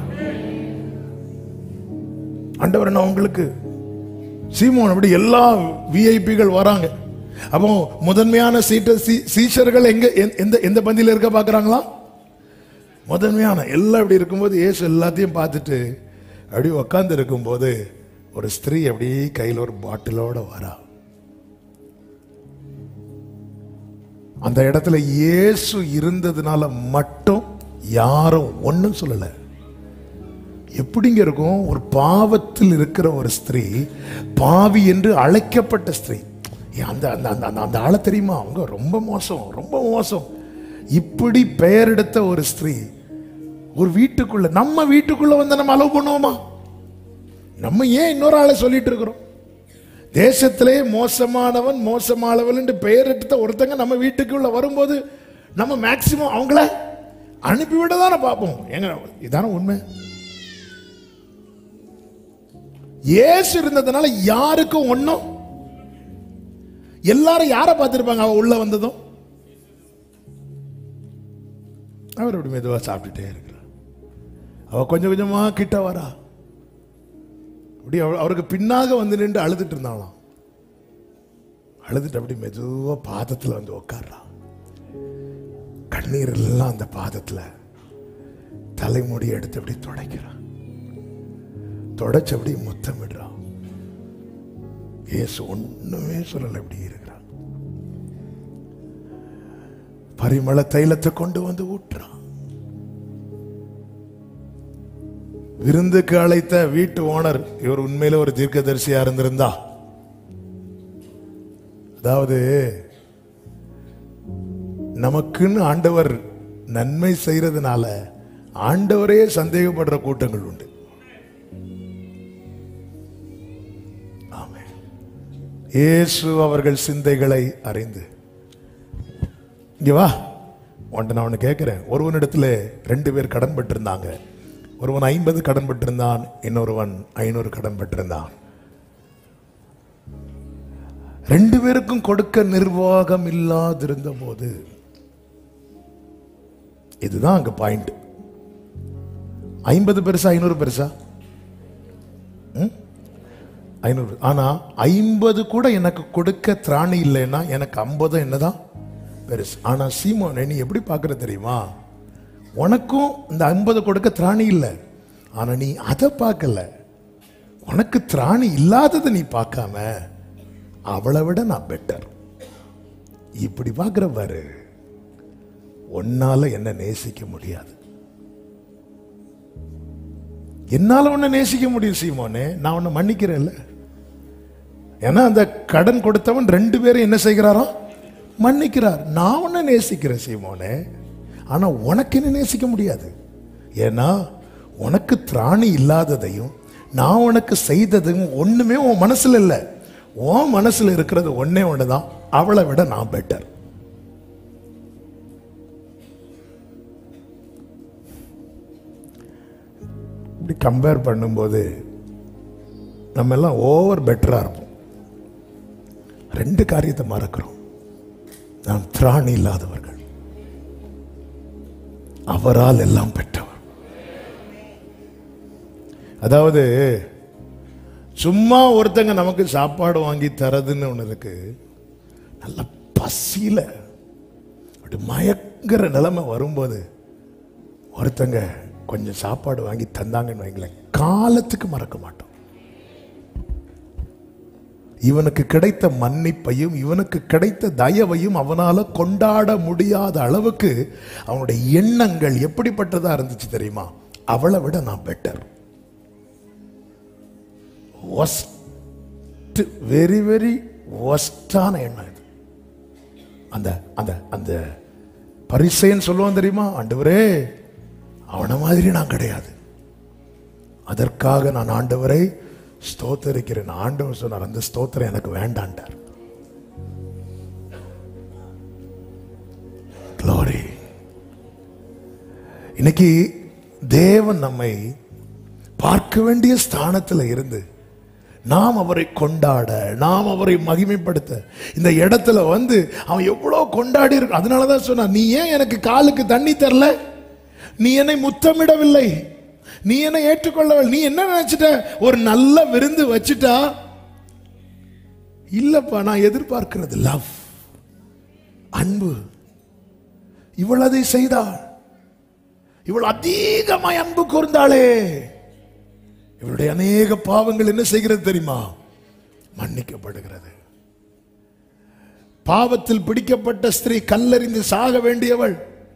ஆண்டவர் நான் உங்களுக்கு சீமோன் அப்படி எல்லா விஐபிகள் வராங்க அப்போ முதன்மையான சீட்ட சீ- சீஷர்கள் எங்க எந்த- எந்த எந்த பந்தியில இருக்க பாக்குறாங்களா முதன்மையான எல்லாம் இப்படி இருக்கும்போது இயேசு எல்லாத்தையும் பார்த்துட்டு அப்படி உக்காந்து இருக்கும்போது ஒரு ஸ்திரீ அப்படி கையில் ஒரு பாட்டிலோட வரா அந்த இடத்துல இயேசு இருந்ததுனால மட்டும் யாரும் ஒண்ணும் சொல்லல எப்படிங்க இருக்கும் ஒரு பாவத்தில் இருக்கிற ஒரு ஸ்திரீ பாவி என்று அழைக்கப்பட்ட ஸ்திரீ ஏன் அந்த அந்த அந்த அந்த அந்த ஆளை தெரியுமா அவங்க ரொம்ப மோசம் ரொம்ப மோசம் இப்படி பெயர் எடுத்த ஒரு ஸ்திரீ ஒரு வீட்டுக்குள்ள நம்ம வீட்டுக்குள்ள வந்து நம்ம அலோவ் பண்ணுவோமா நம்ம ஏன் இன்னொரு ஆளை சொல்லிட்டு இருக்கிறோம் தேசத்திலே மோசமானவன் மோசமானவன் என்று பெயர் எடுத்த ஒருத்தங்க நம்ம வீட்டுக்குள்ள வரும்போது நம்ம மேக்சிமம் அவங்கள அனுப்பிவிட தானே பார்ப்போம் எங்க இதான உண்மை இயேசு இருந்ததுனால யாருக்கும் ஒண்ணும் எல்லாரும் யாரை பார்த்திருப்பாங்க அவ உள்ள வந்ததும் அவர் அப்படி மெதுவா சாப்பிட்டுட்டே இருக்கிறார் அவ கொஞ்சம் கொஞ்சமா கிட்ட வரா அப்படி அவ- அவருக்கு பின்னாக வந்து நின்று அழுதுட்டு இருந்தாளாம் அழுதுட்டு அப்படி மெதுவா பாதத்துல வந்து உட்கார்றா கண்ணீர் எல்லாம் அந்த பாதத்துல தலைமுடி எடுத்து அப்படி துடைக்கிறான் தொடச்சு அப்படி முத்தமிடுறான் இயேசு ஒண்ணுமே சொல்லல இப்படி இருக்கிறான் பரிமள தைலத்தை கொண்டு வந்து ஊட்டுறான் விருந்துக்கு அழைத்த வீட்டு ஓனர் இவர் உண்மையில ஒரு தீர்க்கதரிசியா இருந்திருந்தா அதாவது நமக்குன்னு ஆண்டவர் நன்மை செய்யறதுனால ஆண்டவரே சந்தேகப்படுற கூட்டங்கள் உண்டு ஆமென். இயேசு அவர்கள் சிந்தைகளை அறிந்து இங்க வா உன்ட்ட நான் ஒன்று கேட்கிறேன் ஒருவனிடத்துல ரெண்டு பேர் கடன் பட்டிருந்தாங்க ஒருவன் ஐம்பது கடன் பட்டிருந்தான் இன்னொருவன் ஐநூறு கடன் பட்டிருந்தான் ரெண்டு பேருக்கும் கொடுக்க நிர்வாகம் இல்லாதிருந்த போது இதுதான் அங்க பாயிண்ட் ஐம்பது பெருசா ஐநூறு பெருசா ம்? ஐநூறு ஆனா ஐம்பது கூட எனக்கு கொடுக்க திராணி இல்லைன்னா எனக்கு ஐம்பது என்னதான் பெருசு ஆனா சீமோனே நீ எப்படி பார்க்கற தெரியுமா உனக்கும் இந்த ஐம்பது கொடுக்க திராணி இல்லை ஆனா நீ அதை பார்க்கல உனக்கு திராணி இல்லாததை நீ பார்க்காம அவளை விட நான் பெட்டர் இப்படி பார்க்கிற பாரு உன்னால என்ன நேசிக்க முடியாது என்னால உன்னை நேசிக்க முடியும் சீமோனே நான் உன்னை மன்னிக்கிறேன்ல ஏன்னா அந்த கடன் கொடுத்தவன் ரெண்டு பேரும் என்ன செய்கிறாராம் மன்னிக்கிறார் நான் உன்னை நேசிக்கிறேன் சீமோனே ஆனா உனக்கு என்ன நேசிக்க முடியாது ஏன்னா உனக்கு திராணி இல்லாததையும் நான் உனக்கு செய்ததையும் ஒண்ணுமே உன் மனசுல இல்லை உன் மனசுல இருக்கிறது ஒண்ணே ஒண்ணுதான் அவளை விட நான் பெட்டர் இப்படி கம்பேர் பண்ணும்போது நம்ம எல்லாம் ஓவர் பெட்டரா இருப்போம் ரெண்டு காரியத்தை மறக்கிறோம் நாம் திராணி இல்லாதவர்கள் அவரால் எல்லாம் பெற்றவர் அதாவது சும்மா ஒருத்தங்க நமக்கு சாப்பாடு வாங்கி தரதுன்னு ஒன்று இருக்கு நல்ல பசியில அப்படி மயங்கிற நிலைமை வரும்போது ஒருத்தங்க கொஞ்சம் சாப்பாடு வாங்கி தந்தாங்கன்னு வைங்களேன் காலத்துக்கு மறக்க மாட்டோம் இவனுக்கு கிடைத்த மன்னிப்பையும் இவனுக்கு கிடைத்த தயவையும் அவனால கொண்டாட முடியாத அளவுக்கு அவனுடைய எண்ணங்கள் எப்படிப்பட்டதா இருந்துச்சு தெரியுமா அவளை விட நான் பெட்டர் ஒஸ்ட் வெரி வெரி ஒஸ்டான எண்ணம் இது அந்த அந்த அந்த பரிசைன்னு சொல்லுவான் தெரியுமா ஆண்டவரே அவன மாதிரி நான் கிடையாது அதற்காக நான் ஆண்டவரை ஸ்தோத்தரிக்கிறேன் ஆண்டவர் சொன்னார் அந்த ஸ்தோத்திரம் எனக்கு வேண்டாண்டார் Glory. இன்னைக்கு தேவன் நம்மை பார்க்க வேண்டிய ஸ்தானத்தில் இருந்து நாம் அவரை கொண்டாட நாம் அவரை மகிமைப்படுத்த இந்த இடத்துல வந்து அவன் எவ்வளோ கொண்டாடி இருக்கு அதனால தான் சொன்னான் நீ ஏன் எனக்கு காலுக்கு தண்ணி தரல நீ என்னை முத்தமிடவில்லை நீ என்னை ஏற்றுக்கொள்ளவில்லை நீ என்ன நினைச்சிட்ட ஒரு நல்ல விருந்து வச்சுட்டா இல்லப்பா நான் எதிர்பார்க்கிறது லவ் அன்பு இவள் அதை செய்தாள் இவள் அதிகமாய் அன்பு கூர்ந்தாளே இவளுடைய அநேக பாவங்கள் என்ன செய்கிறது தெரியுமா மன்னிக்கப்படுகிறது பாவத்தில் பிடிக்கப்பட்ட ஸ்திரீ கல்லறிந்து சாக வேண்டியவள்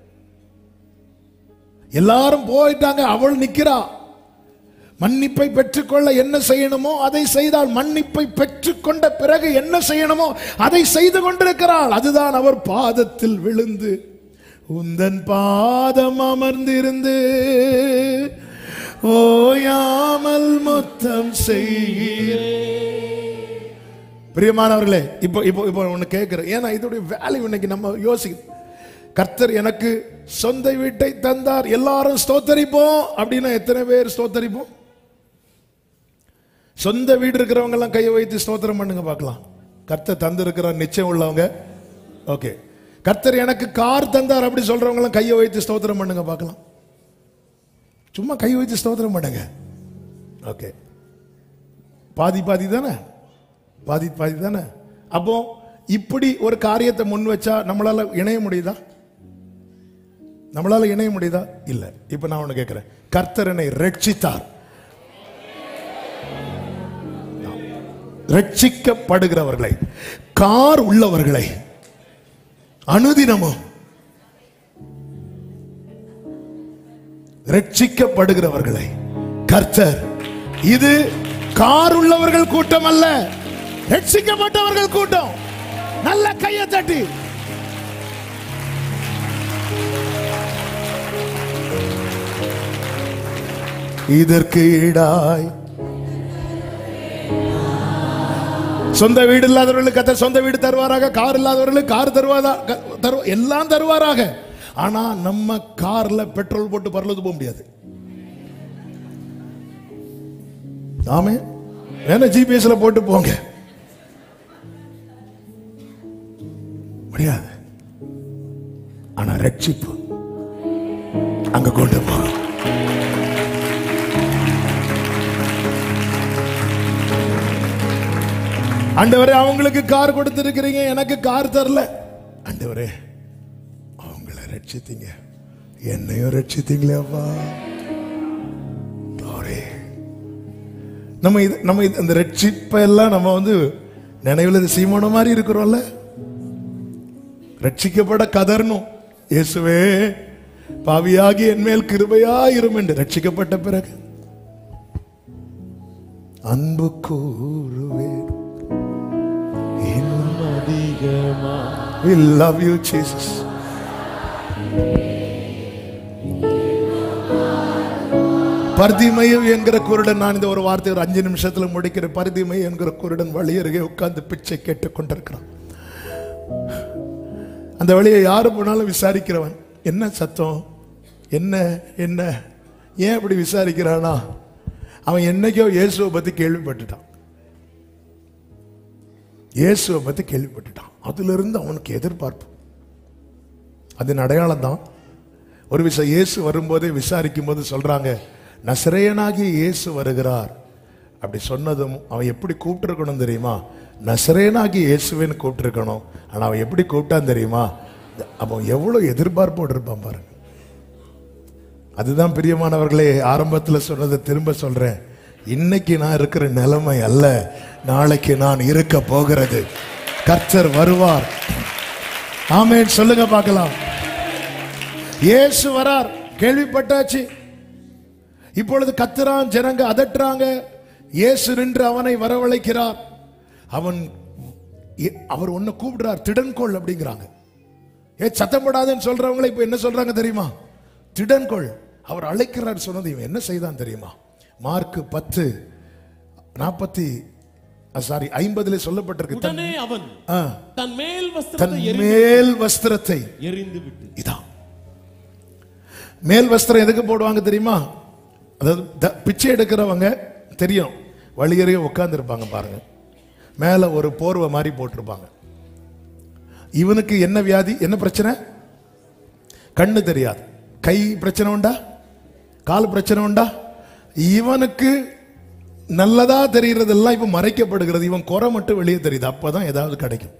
எல்லாரும் போயிட்டாங்க அவள் நிக்கிறா மன்னிப்பை பெற்றுக்கொள்ள என்ன செய்யணுமோ அதை செய்தால் மன்னிப்பை பெற்றுக்கொண்ட பிறகு என்ன செய்யணுமோ அதை செய்து கொண்டிருக்கிறாள் அதுதான் அவர் பாதத்தில் விழுந்து உந்தன் பாதம் அமர்ந்திருந்து ஓயாமல் முத்தம் செய்கிறேன் பிரியமானவர்களே இப்போ இப்போ இப்போ ஒன்று கேட்குறேன் ஏன்னா இதோடைய வேல்யூ இன்னைக்கு நம்ம யோசிக்கணும் கர்த்தர் எனக்கு சொந்த வீட்டை தந்தார் எல்லாரும் ஸ்தோத்தரிப்போம் அப்படின்னா எத்தனை பேர் ஸ்தோத்தரிப்போம் சொந்த வீடு இருக்கிறவங்க எல்லாம் கையை வைத்து ஸ்தோத்திரம் பண்ணுங்க பார்க்கலாம் கர்த்தர் தந்திருக்கிறார் நிச்சயம் உள்ளவங்க ஓகே கர்த்தர் எனக்கு கார் தந்தார் அப்படி சொல்றவங்க எல்லாம் கையை வைத்து ஸ்தோத்திரம் பண்ணுங்க பார்க்கலாம் சும்மா கை வைத்து ஸ்தோத்திரம் பண்ணுங்க ஓகே பாதி பாதி தானே பாதி பாதி தானே அப்போ இப்படி ஒரு காரியத்தை முன் வச்சா நம்மளால இணைய முடியுதா நம்மளால இணைய முடியுதா இல்ல இப்ப நான் ஒண்ணு கேட்கிறேன் கர்த்தர் என்னை ரட்சித்தார் ரட்சிக்கப்படுகிறவர்களை கார் உள்ளவர்களை அனுதினமும் ரட்சிக்கப்படுகிறவர்களை கர்த்தர் இது கார் உள்ளவர்கள் கூட்டம் அல்ல ரட்சிக்கப்பட்டவர்கள் கூட்டம் நல்ல கையை தட்டி இதற்கு ஈடாய் சொந்த வீடு இல்லாதவர்களுக்கு கத்த சொந்த வீடு தருவாராக கார் இல்லாதவர்களுக்கு கார் தருவாதா க- தரு எல்லாம் தருவாராக ஆனா நம்ம கார்ல பெட்ரோல் போட்டு பரலது போக முடியாது ஆமே வேணா ஜிபிஎஸ்ல போட்டு போங்க முடியாது ஆனா ரட்சிப்பு அங்க கொண்டு போகும் ஆண்டவரே அவங்களுக்கு கார் கொடுத்திருக்கிறீங்க எனக்கு கார் தரல ஆண்டவரே அவங்கள ரட்சித்தீங்க என்னையும் ரட்சித்தீங்களே அப்பா Glory. நம்ம இது நம்ம இது- அந்த ரட்சிப்பை எல்லாம் நம்ம வந்து நினைவுல இது சீமோன மாதிரி இருக்கிறோம்ல ரட்சிக்கப்பட கதறணும் இயேசுவே பாவியாகி என் மேல் கிருபையா இரும் என்று ரட்சிக்கப்பட்ட பிறகு அன்பு கூறுவேன் இன்னும் அதிகமா we love you jesus பர்திமயம் என்கிற குருடன் நான் இந்த ஒரு வார்த்தை ஒரு அஞ்சு நிமிஷத்துல முடிக்கிறேன் பர்திமை என்கிற குருடன் வழி அருகே உட்கார்ந்து பிச்சை கேட்டுக் கொண்டிருக்கிறான் அந்த வழியை யாரு போனாலும் விசாரிக்கிறவன் என்ன சத்தம் என்ன என்ன ஏன் அப்படி விசாரிக்கிறானா அவன் என்னைக்கோ இயேசுவை பத்தி கேள்விப்பட்டுட்டான் இயேசுவை பத்தி கேள்விப்பட்டுட்டான் அதுல இருந்து அவனுக்கு எதிர்பார்ப்பு அதன் அடையாளம் தான் ஒரு விஷயம் இயேசு வரும்போதே விசாரிக்கும் போது சொல்றாங்க நசரேயனாகிய இயேசு வருகிறார் அப்படி சொன்னதும் அவன் எப்படி கூப்பிட்டுருக்கணும் தெரியுமா நசரேயனாகிய இயேசுவேன்னு கூப்பிட்டுருக்கணும் ஆனா அவன் எப்படி கூப்பிட்டான் தெரியுமா அவன் எவ்வளவு எதிர்பார்ப்போடு இருப்பான் பாருங்க அதுதான் பிரியமானவர்களே ஆரம்பத்துல சொன்னதை திரும்ப சொல்றேன் இன்னைக்கு நான் இருக்கிற நிலைமை அல்ல நாளைக்கு நான் இருக்க போகிறது கர்த்தர் வருவார் ஆமென் சொல்லுங்க பார்க்கலாம் இயேசு வரார் கேள்விப்பட்டாச்சு இப்பொழுது கத்துறான் ஜனங்க அதட்டுறாங்க இயேசு நின்று அவனை வரவழைக்கிறார் அவன் எ- அவர் ஒன்னு கூப்பிடுறார் திடன்கொள் அப்படிங்கிறாங்க ஏ சத்தம் போடாதேன்னு சொல்றவங்களை இப்ப என்ன சொல்றாங்க தெரியுமா திடன்கொள் அவர் அழைக்கிறார் சொன்னது இவன் என்ன செய்தான் தெரியுமா மார்க் பத்து நாற்பத்தி சாரி ஐம்பதுல சொல்லப்பட்டிருக்கு தன் உடனே அவன் ஆ, தன் மேல் தன் வஸ்திரத்தை எரி- மேல் வஸ்திரத்தை எறிந்து விட்டு இதான் மேல் வஸ்திரம் எதுக்கு போடுவாங்க தெரியுமா அதாவது த- பிச்சை எடுக்கிறவங்க தெரியும் வழியறைய உட்கார்ந்து இருப்பாங்க பாருங்க மேல ஒரு போர்வை மாதிரி போட்டிருப்பாங்க இவனுக்கு என்ன வியாதி என்ன பிரச்சனை கண்ணு தெரியாது கை பிரச்சனை உண்டா கால் பிரச்சனை உண்டா இவனுக்கு நல்லதா தெரிகிறதெல்லாம் இப்ப மறைக்கப்படுகிறது இவன் குறை மட்டும் வெளியே தெரியுது அப்பதான் ஏதாவது கிடைக்கும்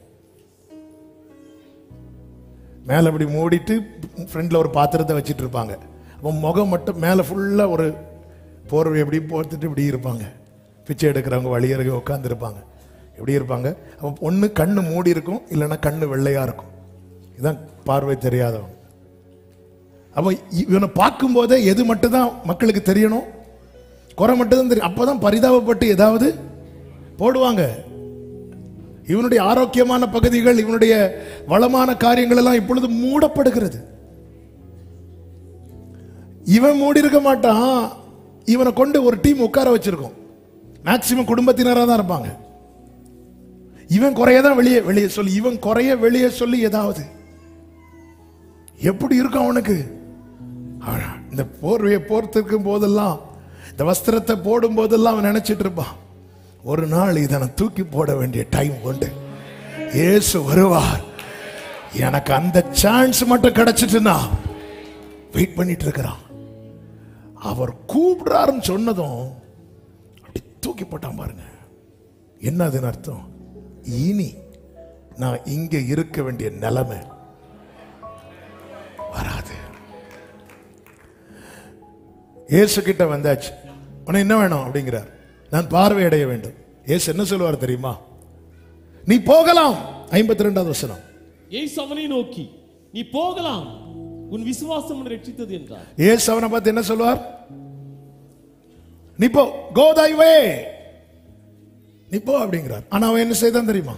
மேலே இப்படி மூடிட்டு ஃப்ரண்ட்ல ஒரு பாத்திரத்தை வச்சிட்டு இருப்பாங்க அவன் முகம் மட்டும் மேலே ஃபுல்லாக ஒரு போர்வை எப்படி போர்த்துட்டு இப்படி இருப்பாங்க பிச்சை எடுக்கிறவங்க வழியருகே உட்கார்ந்து இருப்பாங்க எப்படி இருப்பாங்க அவன் ஒன்று கண்ணு மூடி இருக்கும் இல்லைன்னா கண்ணு வெள்ளையா இருக்கும் இதுதான் பார்வை தெரியாதவன் அவன் இவனை பார்க்கும்போதே எது மட்டும்தான் மக்களுக்கு தெரியணும் குறை மட்டும்தான் தெரியும் அப்பதான் பரிதாபப்பட்டு ஏதாவது போடுவாங்க இவனுடைய ஆரோக்கியமான பகுதிகள் இவனுடைய வளமான காரியங்கள் எல்லாம் இப்பொழுது மூடப்படுகிறது இவன் மூடி இருக்க மாட்டான் இவனை கொண்டு ஒரு டீம் உட்கார வச்சிருக்கோம் மேக்சிமம் குடும்பத்தினராக தான் இருப்பாங்க இவன் குறைய தான் வெளியே வெளியே சொல்லி இவன் குறைய வெளியே சொல்லி ஏதாவது எப்படி இருக்கும் அவனுக்கு ஆனா, இந்த போர்வையை போர்த்திருக்கும் போதெல்லாம் இந்த வஸ்திரத்தை போடும் போதெல்லாம் அவன் நினைச்சிட்டு இருப்பான் ஒரு நாள் இதை நான் தூக்கி போட வேண்டிய டைம் கொண்டு இயேசு வருவார் எனக்கு அந்த சான்ஸ் மட்டும் கிடைச்சிட்டுனா வெயிட் பண்ணிட்டு இருக்கிறான் அவர் கூப்பிடுறாருன்னு சொன்னதும் அப்படி தூக்கி போட்டான் பாருங்க என்ன அதுன்னு அர்த்தம் இனி நான் இங்க இருக்க வேண்டிய நிலைமை வராது இயேசு கிட்ட வந்தாச்சு உனக்கு என்ன வேணும் அப்படிங்கிறார் நான் பார்வையடைய வேண்டும் இயேசு என்ன சொல்லுவார் தெரியுமா நீ போகலாம் ஐம்பத்தி ரெண்டாவது வசனம் இயேசு அவனை நோக்கி நீ போகலாம் உன் விசுவாசம் உன்னை ரட்சித்தது என்றார் இயேசு அவனை பார்த்து என்ன சொல்லுவார் நீ போ கோ தை வே நீ போ அப்படிங்கிறார் ஆனா அவன் என்ன செய்தான் தெரியுமா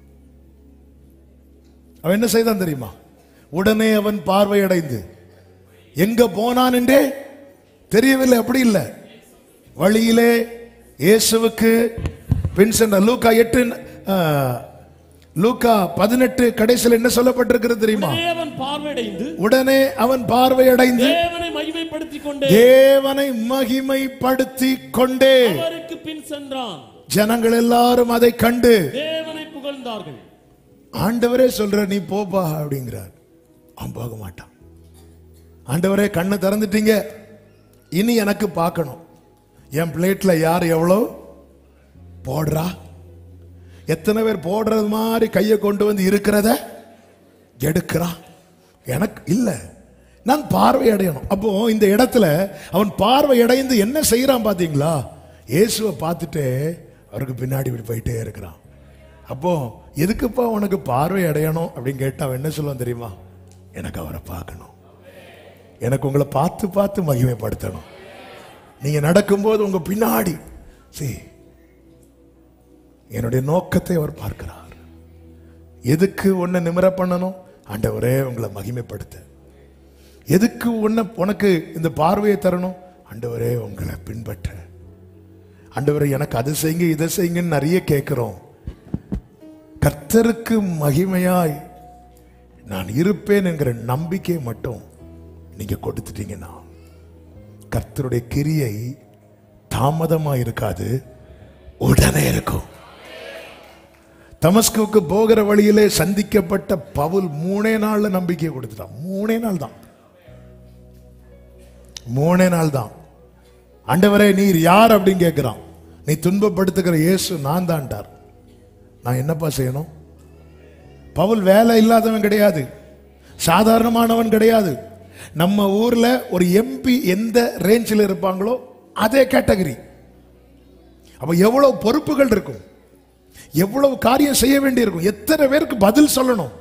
அவன் என்ன செய்தான் தெரியுமா உடனே அவன் பார்வையடைந்து எங்க போனான் என்றே தெரியவில்லை அப்படி இல்லை வழியிலே இயேசுவுக்கு பின் சென்ற லூக்கா எட்டு ஆ, லூக்கா பதினெட்டு கடைசியில் என்ன சொல்லப்பட்டிருக்கிறது தெரியுமா உடனே அவன் பார்வையடைந்து உடனே அவன் பார்வையடைந்து தேவனை மகிமைப்படுத்திக் கொண்டே தேவனை மகிமைப்படுத்தி கொண்டே அவருக்கு பின் சென்றான் ஜனங்கள் எல்லாரும் அதை கண்டு தேவனை புகழ்ந்தார்கள் ஆண்டவரே சொல்ற நீ போப்பா அப்படிங்கிறார் அவன் போக மாட்டான் ஆண்டவரே கண்ணை திறந்துட்டீங்க இனி எனக்கு பார்க்கணும் என் பிளேட்ல யார் எவ்வளோ போடுறா எத்தனை பேர் போடுறது மாதிரி கையை கொண்டு வந்து இருக்கிறத எடுக்கிறா எனக்கு இல்லை நான் பார்வை அடையணும் அப்போ இந்த இடத்துல அவன் பார்வை அடைந்து என்ன செய்யறான் பாத்தீங்களா இயேசுவை பார்த்துட்டு அவருக்கு பின்னாடி இப்படி போயிட்டே இருக்கிறான் அப்போ எதுக்குப்பா உனக்கு பார்வை அடையணும் அப்படின்னு கேட்டா அவன் என்ன சொல்லுவான் தெரியுமா எனக்கு அவரை பார்க்கணும் எனக்கு உங்களை பார்த்து பார்த்து மகிமைப்படுத்தணும் நீங்க நடக்கும்போது உங்க பின்னாடி see என்னுடைய நோக்கத்தை அவர் பார்க்கிறார் எதுக்கு உன்னை நிமிர பண்ணணும் ஆண்டவரே உங்களை மகிமைப்படுத்த எதுக்கு உன்னை உனக்கு இந்த பார்வையை தரணும் ஆண்டவரே உங்களை பின்பற்ற ஆண்டவரே எனக்கு அது செய்யுங்க இதை செய்யுங்கன்னு நிறைய கேட்கிறோம் கர்த்தருக்கு மகிமையாய் நான் இருப்பேன் என்கிற நம்பிக்கை மட்டும் நீங்க கொடுத்துட்டீங்கன்னா கர்த்தருடைய கிரியை தாமதமா இருக்காது உடனே இருக்கும் தமஸ்குவுக்கு போகிற வழியிலே சந்திக்கப்பட்ட பவுல் மூணே நாள்ல நம்பிக்கையை கொடுத்துட்டான் மூணே நாள் தான் மூணே நாள் தான் ஆண்டவரே நீர் யார் அப்படின்னு கேட்கிறான் நீ துன்பப்படுத்துகிற இயேசு நான் தான்டார் நான் என்னப்பா செய்யணும் பவுல் வேலை இல்லாதவன் கிடையாது சாதாரணமானவன் கிடையாது நம்ம ஊர்ல ஒரு எம்பி எந்த ரேஞ்சில் இருப்பாங்களோ அதே கேட்டகரி அப்ப எவ்வளவு பொறுப்புகள் இருக்கும் எவ்வளவு காரியம் செய்ய வேண்டியிருக்கும் எத்தனை பேருக்கு பதில் சொல்லணும்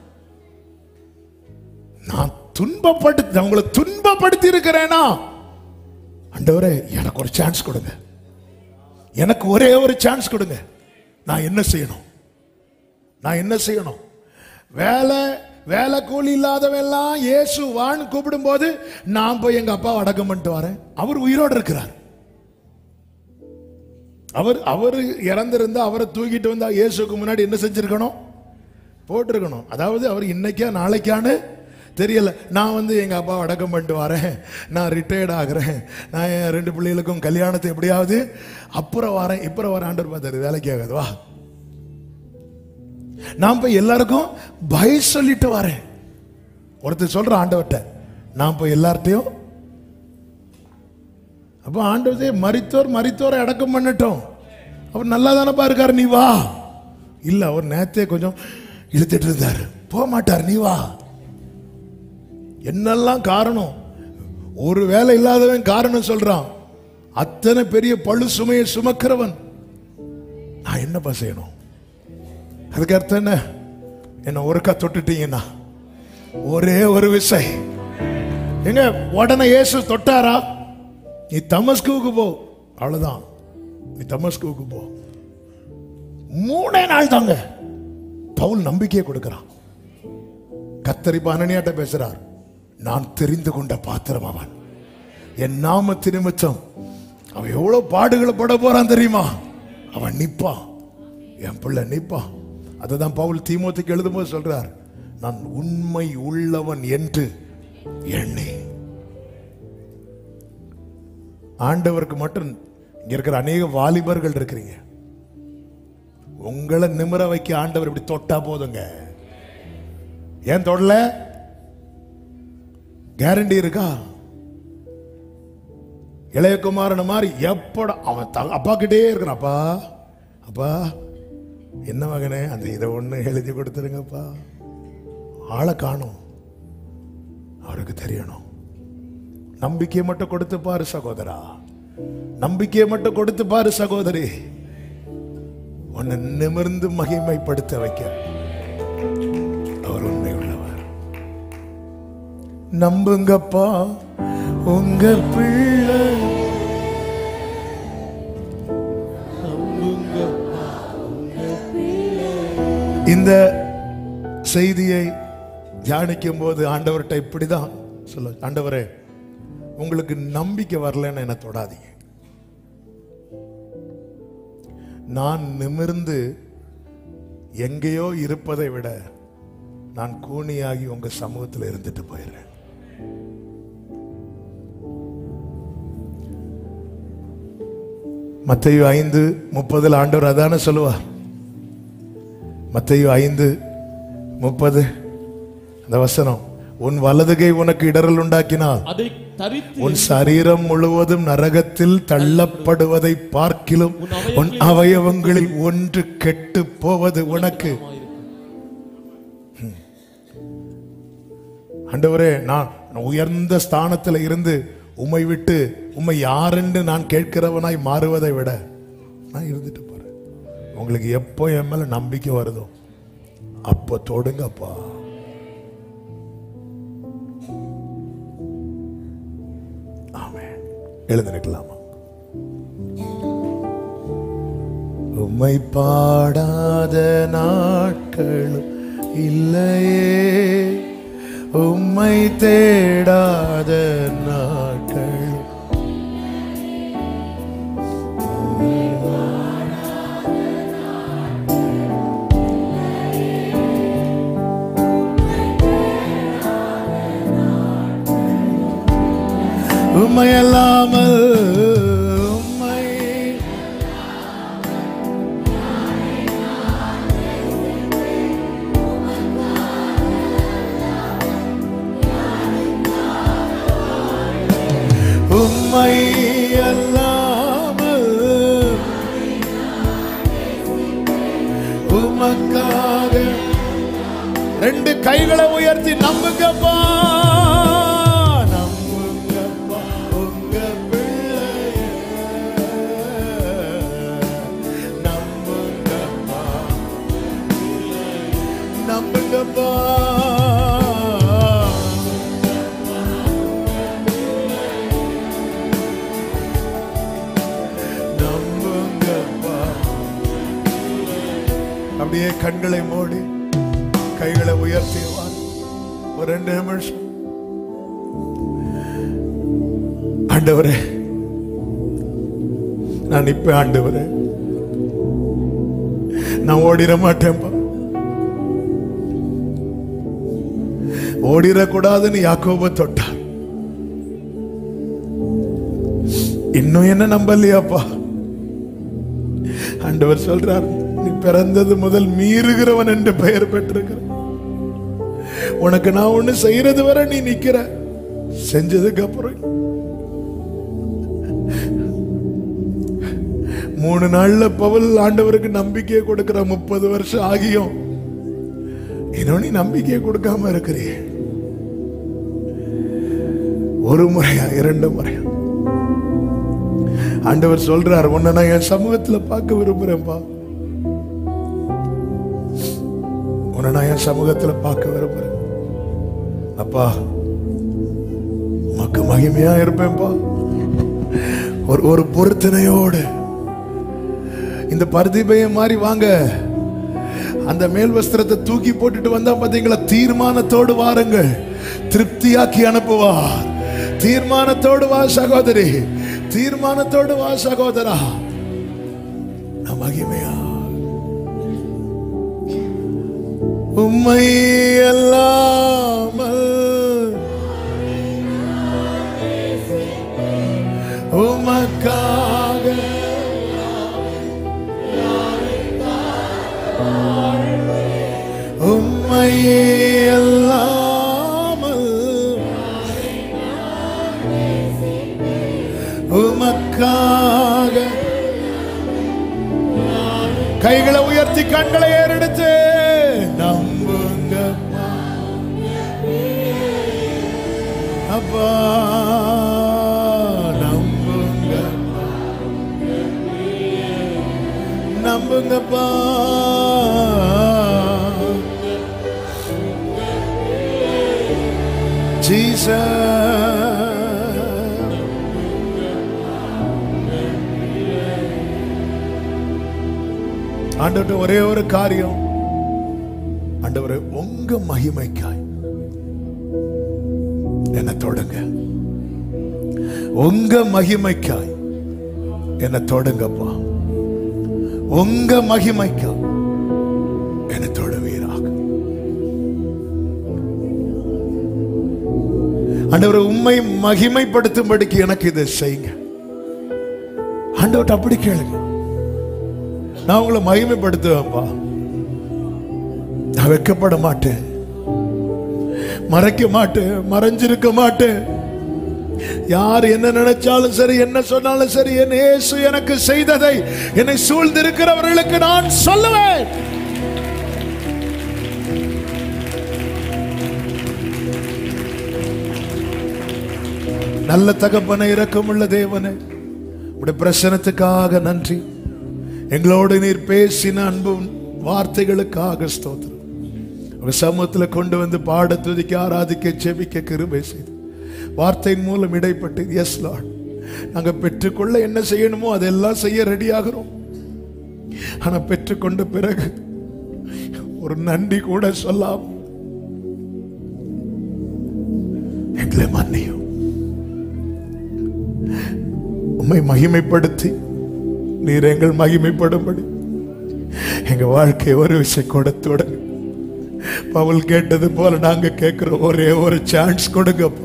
நான் துன்பப்படுத்தி உங்களை துன்பப்படுத்தி இருக்கிறேனா ஆண்டவரே எனக்கு ஒரு சான்ஸ் கொடுங்க எனக்கு ஒரே ஒரு சான்ஸ் கொடுங்க நான் என்ன செய்யணும் நான் என்ன செய்யணும் வேலை வேலை கூலி இல்லாதவன் எல்லாம் இயேசு வான்னு கூப்பிடும்போது நான் போய் எங்க அப்பா அடக்கம் பண்ணிட்டு வரேன் அவர் உயிரோடு இருக்கிறார் அவர் அவர் இறந்திருந்தா அவரை தூக்கிட்டு வந்தா இயேசுக்கு முன்னாடி என்ன செஞ்சிருக்கணும் போட்டிருக்கணும் அதாவது அவர் இன்னைக்கா நாளைக்கான்னு தெரியல நான் வந்து எங்க அப்பாவை அடக்கம் பண்ணிட்டு வரேன் நான் ரிட்டையர்ட் ஆகுறேன் நான் என் ரெண்டு பிள்ளைகளுக்கும் கல்யாணத்தை எப்படியாவது அப்புறம் வரேன் இப்புறம் வர ஆண்டர் பார்த்தாரு வேலைக்கு ஆகாது வா நான் போய் எல்லாருக்கும் பய சொல்லிட்டு வரேன் ஒருத்தர் சொல்ற ஆண்டவர்கிட்ட நான் போய் எல்லார்ட்டையும் அப்போ ஆண்டவரே மரித்தோர் மரித்தோரை அடக்கம் பண்ணட்டும் அவர் நல்லா தானப்பா இருக்காரு நீ வா இல்ல அவர் நேத்தே கொஞ்சம் இழுத்துட்டு இருந்தாரு போக மாட்டார் நீ வா என்னெல்லாம் காரணம் ஒரு வேலை இல்லாதவன் காரணம் சொல்றான் அத்தனை பெரிய பழு சுமையை சுமக்கிறவன் நான் என்னப்பா செய்யணும் அதுக்கு அர்த்தம் என்ன என்ன ஒருக்கா தொட்டுட்டீங்கன்னா ஒரே ஒரு விசை எங்க உடனே இயேசு தொட்டாரா நீ தமஸ்குவுக்கு போ அவ்வளவுதான் நீ தமஸ்குவுக்கு போ மூணே நாள் தாங்க பவுல் நம்பிக்கையை கொடுக்கிறான் கத்தரிப்பு அனனியாட்ட பேசுறார் நான் தெரிந்து கொண்ட பாத்திரம் அவன் என் நாமத்து நிமித்தம் அவன் எவ்வளவு பாடுகளை பட போறான் தெரியுமா அவன் நிப்பான் என் பிள்ளை நிப்பான் அதுதான் பவுல் தீமோத்துக்கு எழுதும்போது சொல்றார் நான் உண்மை உள்ளவன் என்று எண்ணி ஆண்டவருக்கு மட்டும் இங்க இருக்கிற அநேக வாலிபர்கள் இருக்கிறீங்க உங்களை நிமிர வைக்க ஆண்டவர் இப்படி தொட்டா போதுங்க ஏன் தொடல கேரண்டி இருக்கா இளையகுமாரன் மாதிரி எப்பட அவன் த- அப்பா கிட்டே இருக்கிறான் அப்பா அப்பா என்ன மகனே அந்த இதை ஒண்ணு எழுதி கொடுத்துருங்கப்பா ஆளை காணும் அவருக்கு தெரியணும் நம்பிக்கையை மட்டும் கொடுத்து பாரு சகோதரா நம்பிக்கையை மட்டும் கொடுத்து பாரு சகோதரி உன்னை நிமிர்ந்து மகிமைப்படுத்த வைக்க அவர் உண்மை உள்ளவர் நம்புங்கப்பா உங்க பிள்ளை இந்த செய்தியை தியானிக்கும் போது ஆண்டவர்கிட்ட இப்படிதான் சொல்ல ஆண்டவரே உங்களுக்கு நம்பிக்கை வரலன்னு என்ன தொடாதீங்க நான் நிமிர்ந்து எங்கேயோ இருப்பதை விட நான் கூனியாகி உங்க சமூகத்தில் இருந்துட்டு போயிடுறேன் மத்தையு ஐந்து முப்பதில் ஆண்டவர் அதானே சொல்லுவார் மத்தையு ஐந்து முப்பது அந்த வசனம் உன் வலதுகை உனக்கு இடரல் உண்டாக்கினால் அதை தரித்து உன் சரீரம் முழுவதும் நரகத்தில் தள்ளப்படுவதை பார்க்கிலும் உன் அவயவங்களில் ஒன்று கெட்டு போவது உனக்கு ஆண்டவரே நான் உயர்ந்த ஸ்தானத்தில் இருந்து உம்மை விட்டு உம்மை யாரென்று நான் கேட்கிறவனாய் மாறுவதை விட நான் இருந்துட்டு போறேன் உங்களுக்கு எப்போ என் மேல நம்பிக்கை வருதோ அப்போ தொடுங்கப்பா ஆமென் எழுந்து நிற்கலாமா உம்மை பாடாத நாட்களும் இல்லையே உம்மை தேடாத நாட்களும் உம்மை அல்லாமல் உம்மை உம்மை அல்லாமல் உமக்காக ரெண்டு கைகளை உயர்த்தி நம்புங்கப்பா நம்புங்கப்பா உங்க பிள்ளைய நம்புங்கப்பா நம்புங்கப்பா நம்புங்கப்பா அப்படியே கண்களை மூடி கைகளை உயர்த்தி வா. ஒரு ரெண்டு நிமிஷம் ஆண்டவரே நான் இப்ப ஆண்டவரே நான் ஓடிட மாட்டேன்ப்பா ஓடிடக்கூடாதுன்னு யாக்கோப தொட்டார் இன்னும் என்ன நம்பலையாப்பா ஆண்டவர் சொல்றார் நீ பிறந்தது முதல் மீறுகிறவன் என்று பெயர் பெற்றிருக்கிற உனக்கு நான் ஒண்ணு செய்யறது வரை நீ நிக்கிற செஞ்சதுக்கு அப்புறம் மூணு நாள்ல பவுல் ஆண்டவருக்கு நம்பிக்கையை கொடுக்கிற முப்பது வருஷம் ஆகியும் இன்னும் நீ நம்பிக்கையை கொடுக்காம இருக்கிறியே ஒரு முறையா இரண்டு முறையா ஆண்டவர் சொல்றார் உன்னை நான் என் சமூகத்துல பார்க்க விரும்புறேன்பா உன்னை நான் என் சமூகத்துல பார்க்க விரும்புறேன் அப்பா உமக்கு மகிமையா இருப்பேன்பா ஒரு ஒரு பொருத்தனையோடு இந்த பருதிபைய மாதிரி வாங்க அந்த மேல் வஸ்திரத்தை தூக்கி போட்டுட்டு வந்தா பாத்தீங்களா தீர்மானத்தோடு வாருங்கள் திருப்தியாக்கி அனுப்புவார் தீர்மானத்தோடு வா சகோதரி தீர்மானத்தோடு வா சகோதரா நான் மகிமையா உம்மை அல்லாமல் உமக்காக உம்மை அல்லாமல் உமக்காக கைகளை உயர்த்தி கண்களை ஏறெடுத்து நம்புங்கப்பா அப்பா தொடங்கப்பா ஜீசஸ் ஆண்டவர்ட்ட ஒரே ஒரு காரியம் ஆண்டவரே உங்க மகிமைக்காய் என்ன தொடங்க உங்க மகிமைக்காய் என்ன தொடங்கப்பா உங்க மகிமைக்காய் என்ன தொடவீராக ஆண்டவரை உண்மை மகிமைப்படுத்தும்படிக்கு எனக்கு இதை செய்யுங்க ஆண்டவர்ட்ட அப்படி கேளுங்க நான் உங்களை மகிமைப்படுத்துவேன்ப்பா நான் வெக்கப்பட மாட்டேன் மறைக்க மாட்டேன் மறைஞ்சிருக்க மாட்டேன் யார் என்ன நினைச்சாலும் சரி என்ன சொன்னாலும் சரி என் இயேசு எனக்கு செய்ததை என்னை சூழ்ந்திருக்கிறவர்களுக்கு நான் சொல்லுவேன் நல்ல தகப்பனை இரக்கமுள்ள தேவனே உடைய பிரசனத்துக்காக நன்றி எங்களோடு நீர் பேசின அன்பு வார்த்தைகளுக்காக ஸ்தோத்திரம் உங்க சமூகத்தில் கொண்டு வந்து பாட துதிக்க ஆராதிக்க செபிக்க கிருபை செய்து வார்த்தையின் மூலம் இடைப்பட்டு எஸ் லார்ட் நாங்க பெற்றுக்கொள்ள என்ன செய்யணுமோ அதெல்லாம் செய்ய ரெடி ஆகிறோம் ஆனா பெற்றுக்கொண்ட பிறகு ஒரு நன்றி கூட சொல்லாம் எங்களை மன்னியும் உம்மை மகிமைப்படுத்தி நீர் எங்கள் மகிமைப்படும்படி எங்க வாழ்க்கை ஒரு விஷயம் கொடுத்து பவுல் கேட்டது போல நாங்க கேட்கிறோம் ஒரே ஒரு சான்ஸ் கொடுங்கப்பா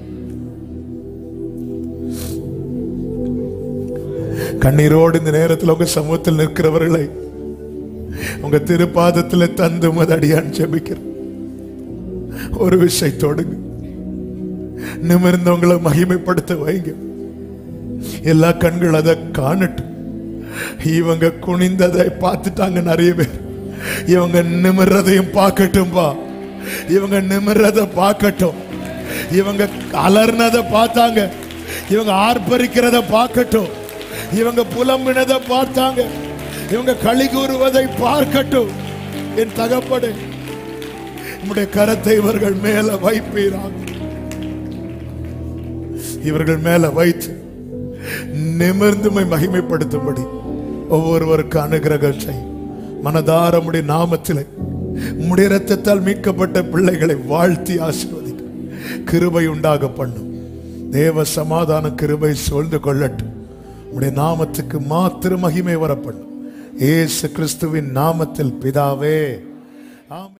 கண்ணீரோடு இந்த நேரத்தில் உங்க சமூகத்தில் நிற்கிறவர்களை உங்க திருப்பாதத்தில் தந்து மதடியான் ஜெபிக்கிறேன் ஒரு விஷயத்தோடுங்க நிமிர்ந்தவங்களை மகிமைப்படுத்த வைங்க எல்லா கண்கள் அதை காணட்டும் இவங்க குனிந்ததை பார்த்துட்டாங்க நிறைய பேர் இவங்க நிமிர்றதையும் பார்க்கட்டும்பா இவங்க நிமிர்றத பார்க்கட்டும் இவங்க அலர்னதை பார்த்தாங்க இவங்க ஆர்ப்பரிக்கிறத பார்க்கட்டும் இவங்க புலம்பினதை பார்த்தாங்க இவங்க களி கூறுவதை பார்க்கட்டும் என் தகப்படு உம்முடைய கரத்தை இவர்கள் மேல வைப்பீராக இவர்கள் மேல வைத்து நிமிர்ந்துமை மகிமைப்படுத்தும்படி ஒவ்வொருவருக்கு அனுகிரகம் செய் மனதார உம்முடைய நாமத்திலே உம்முடைய ரத்தத்தால் மீட்கப்பட்ட பிள்ளைகளை வாழ்த்தி ஆசீர்வதிக்க கிருபை உண்டாக பண்ணும் தேவ சமாதான கிருபை சூழ்ந்து கொள்ளட்டும் உம்முடைய நாமத்துக்கு மாத்திர மகிமை வரப்பண்ணும் ஏசு கிறிஸ்துவின் நாமத்தில் பிதாவே ஆமென்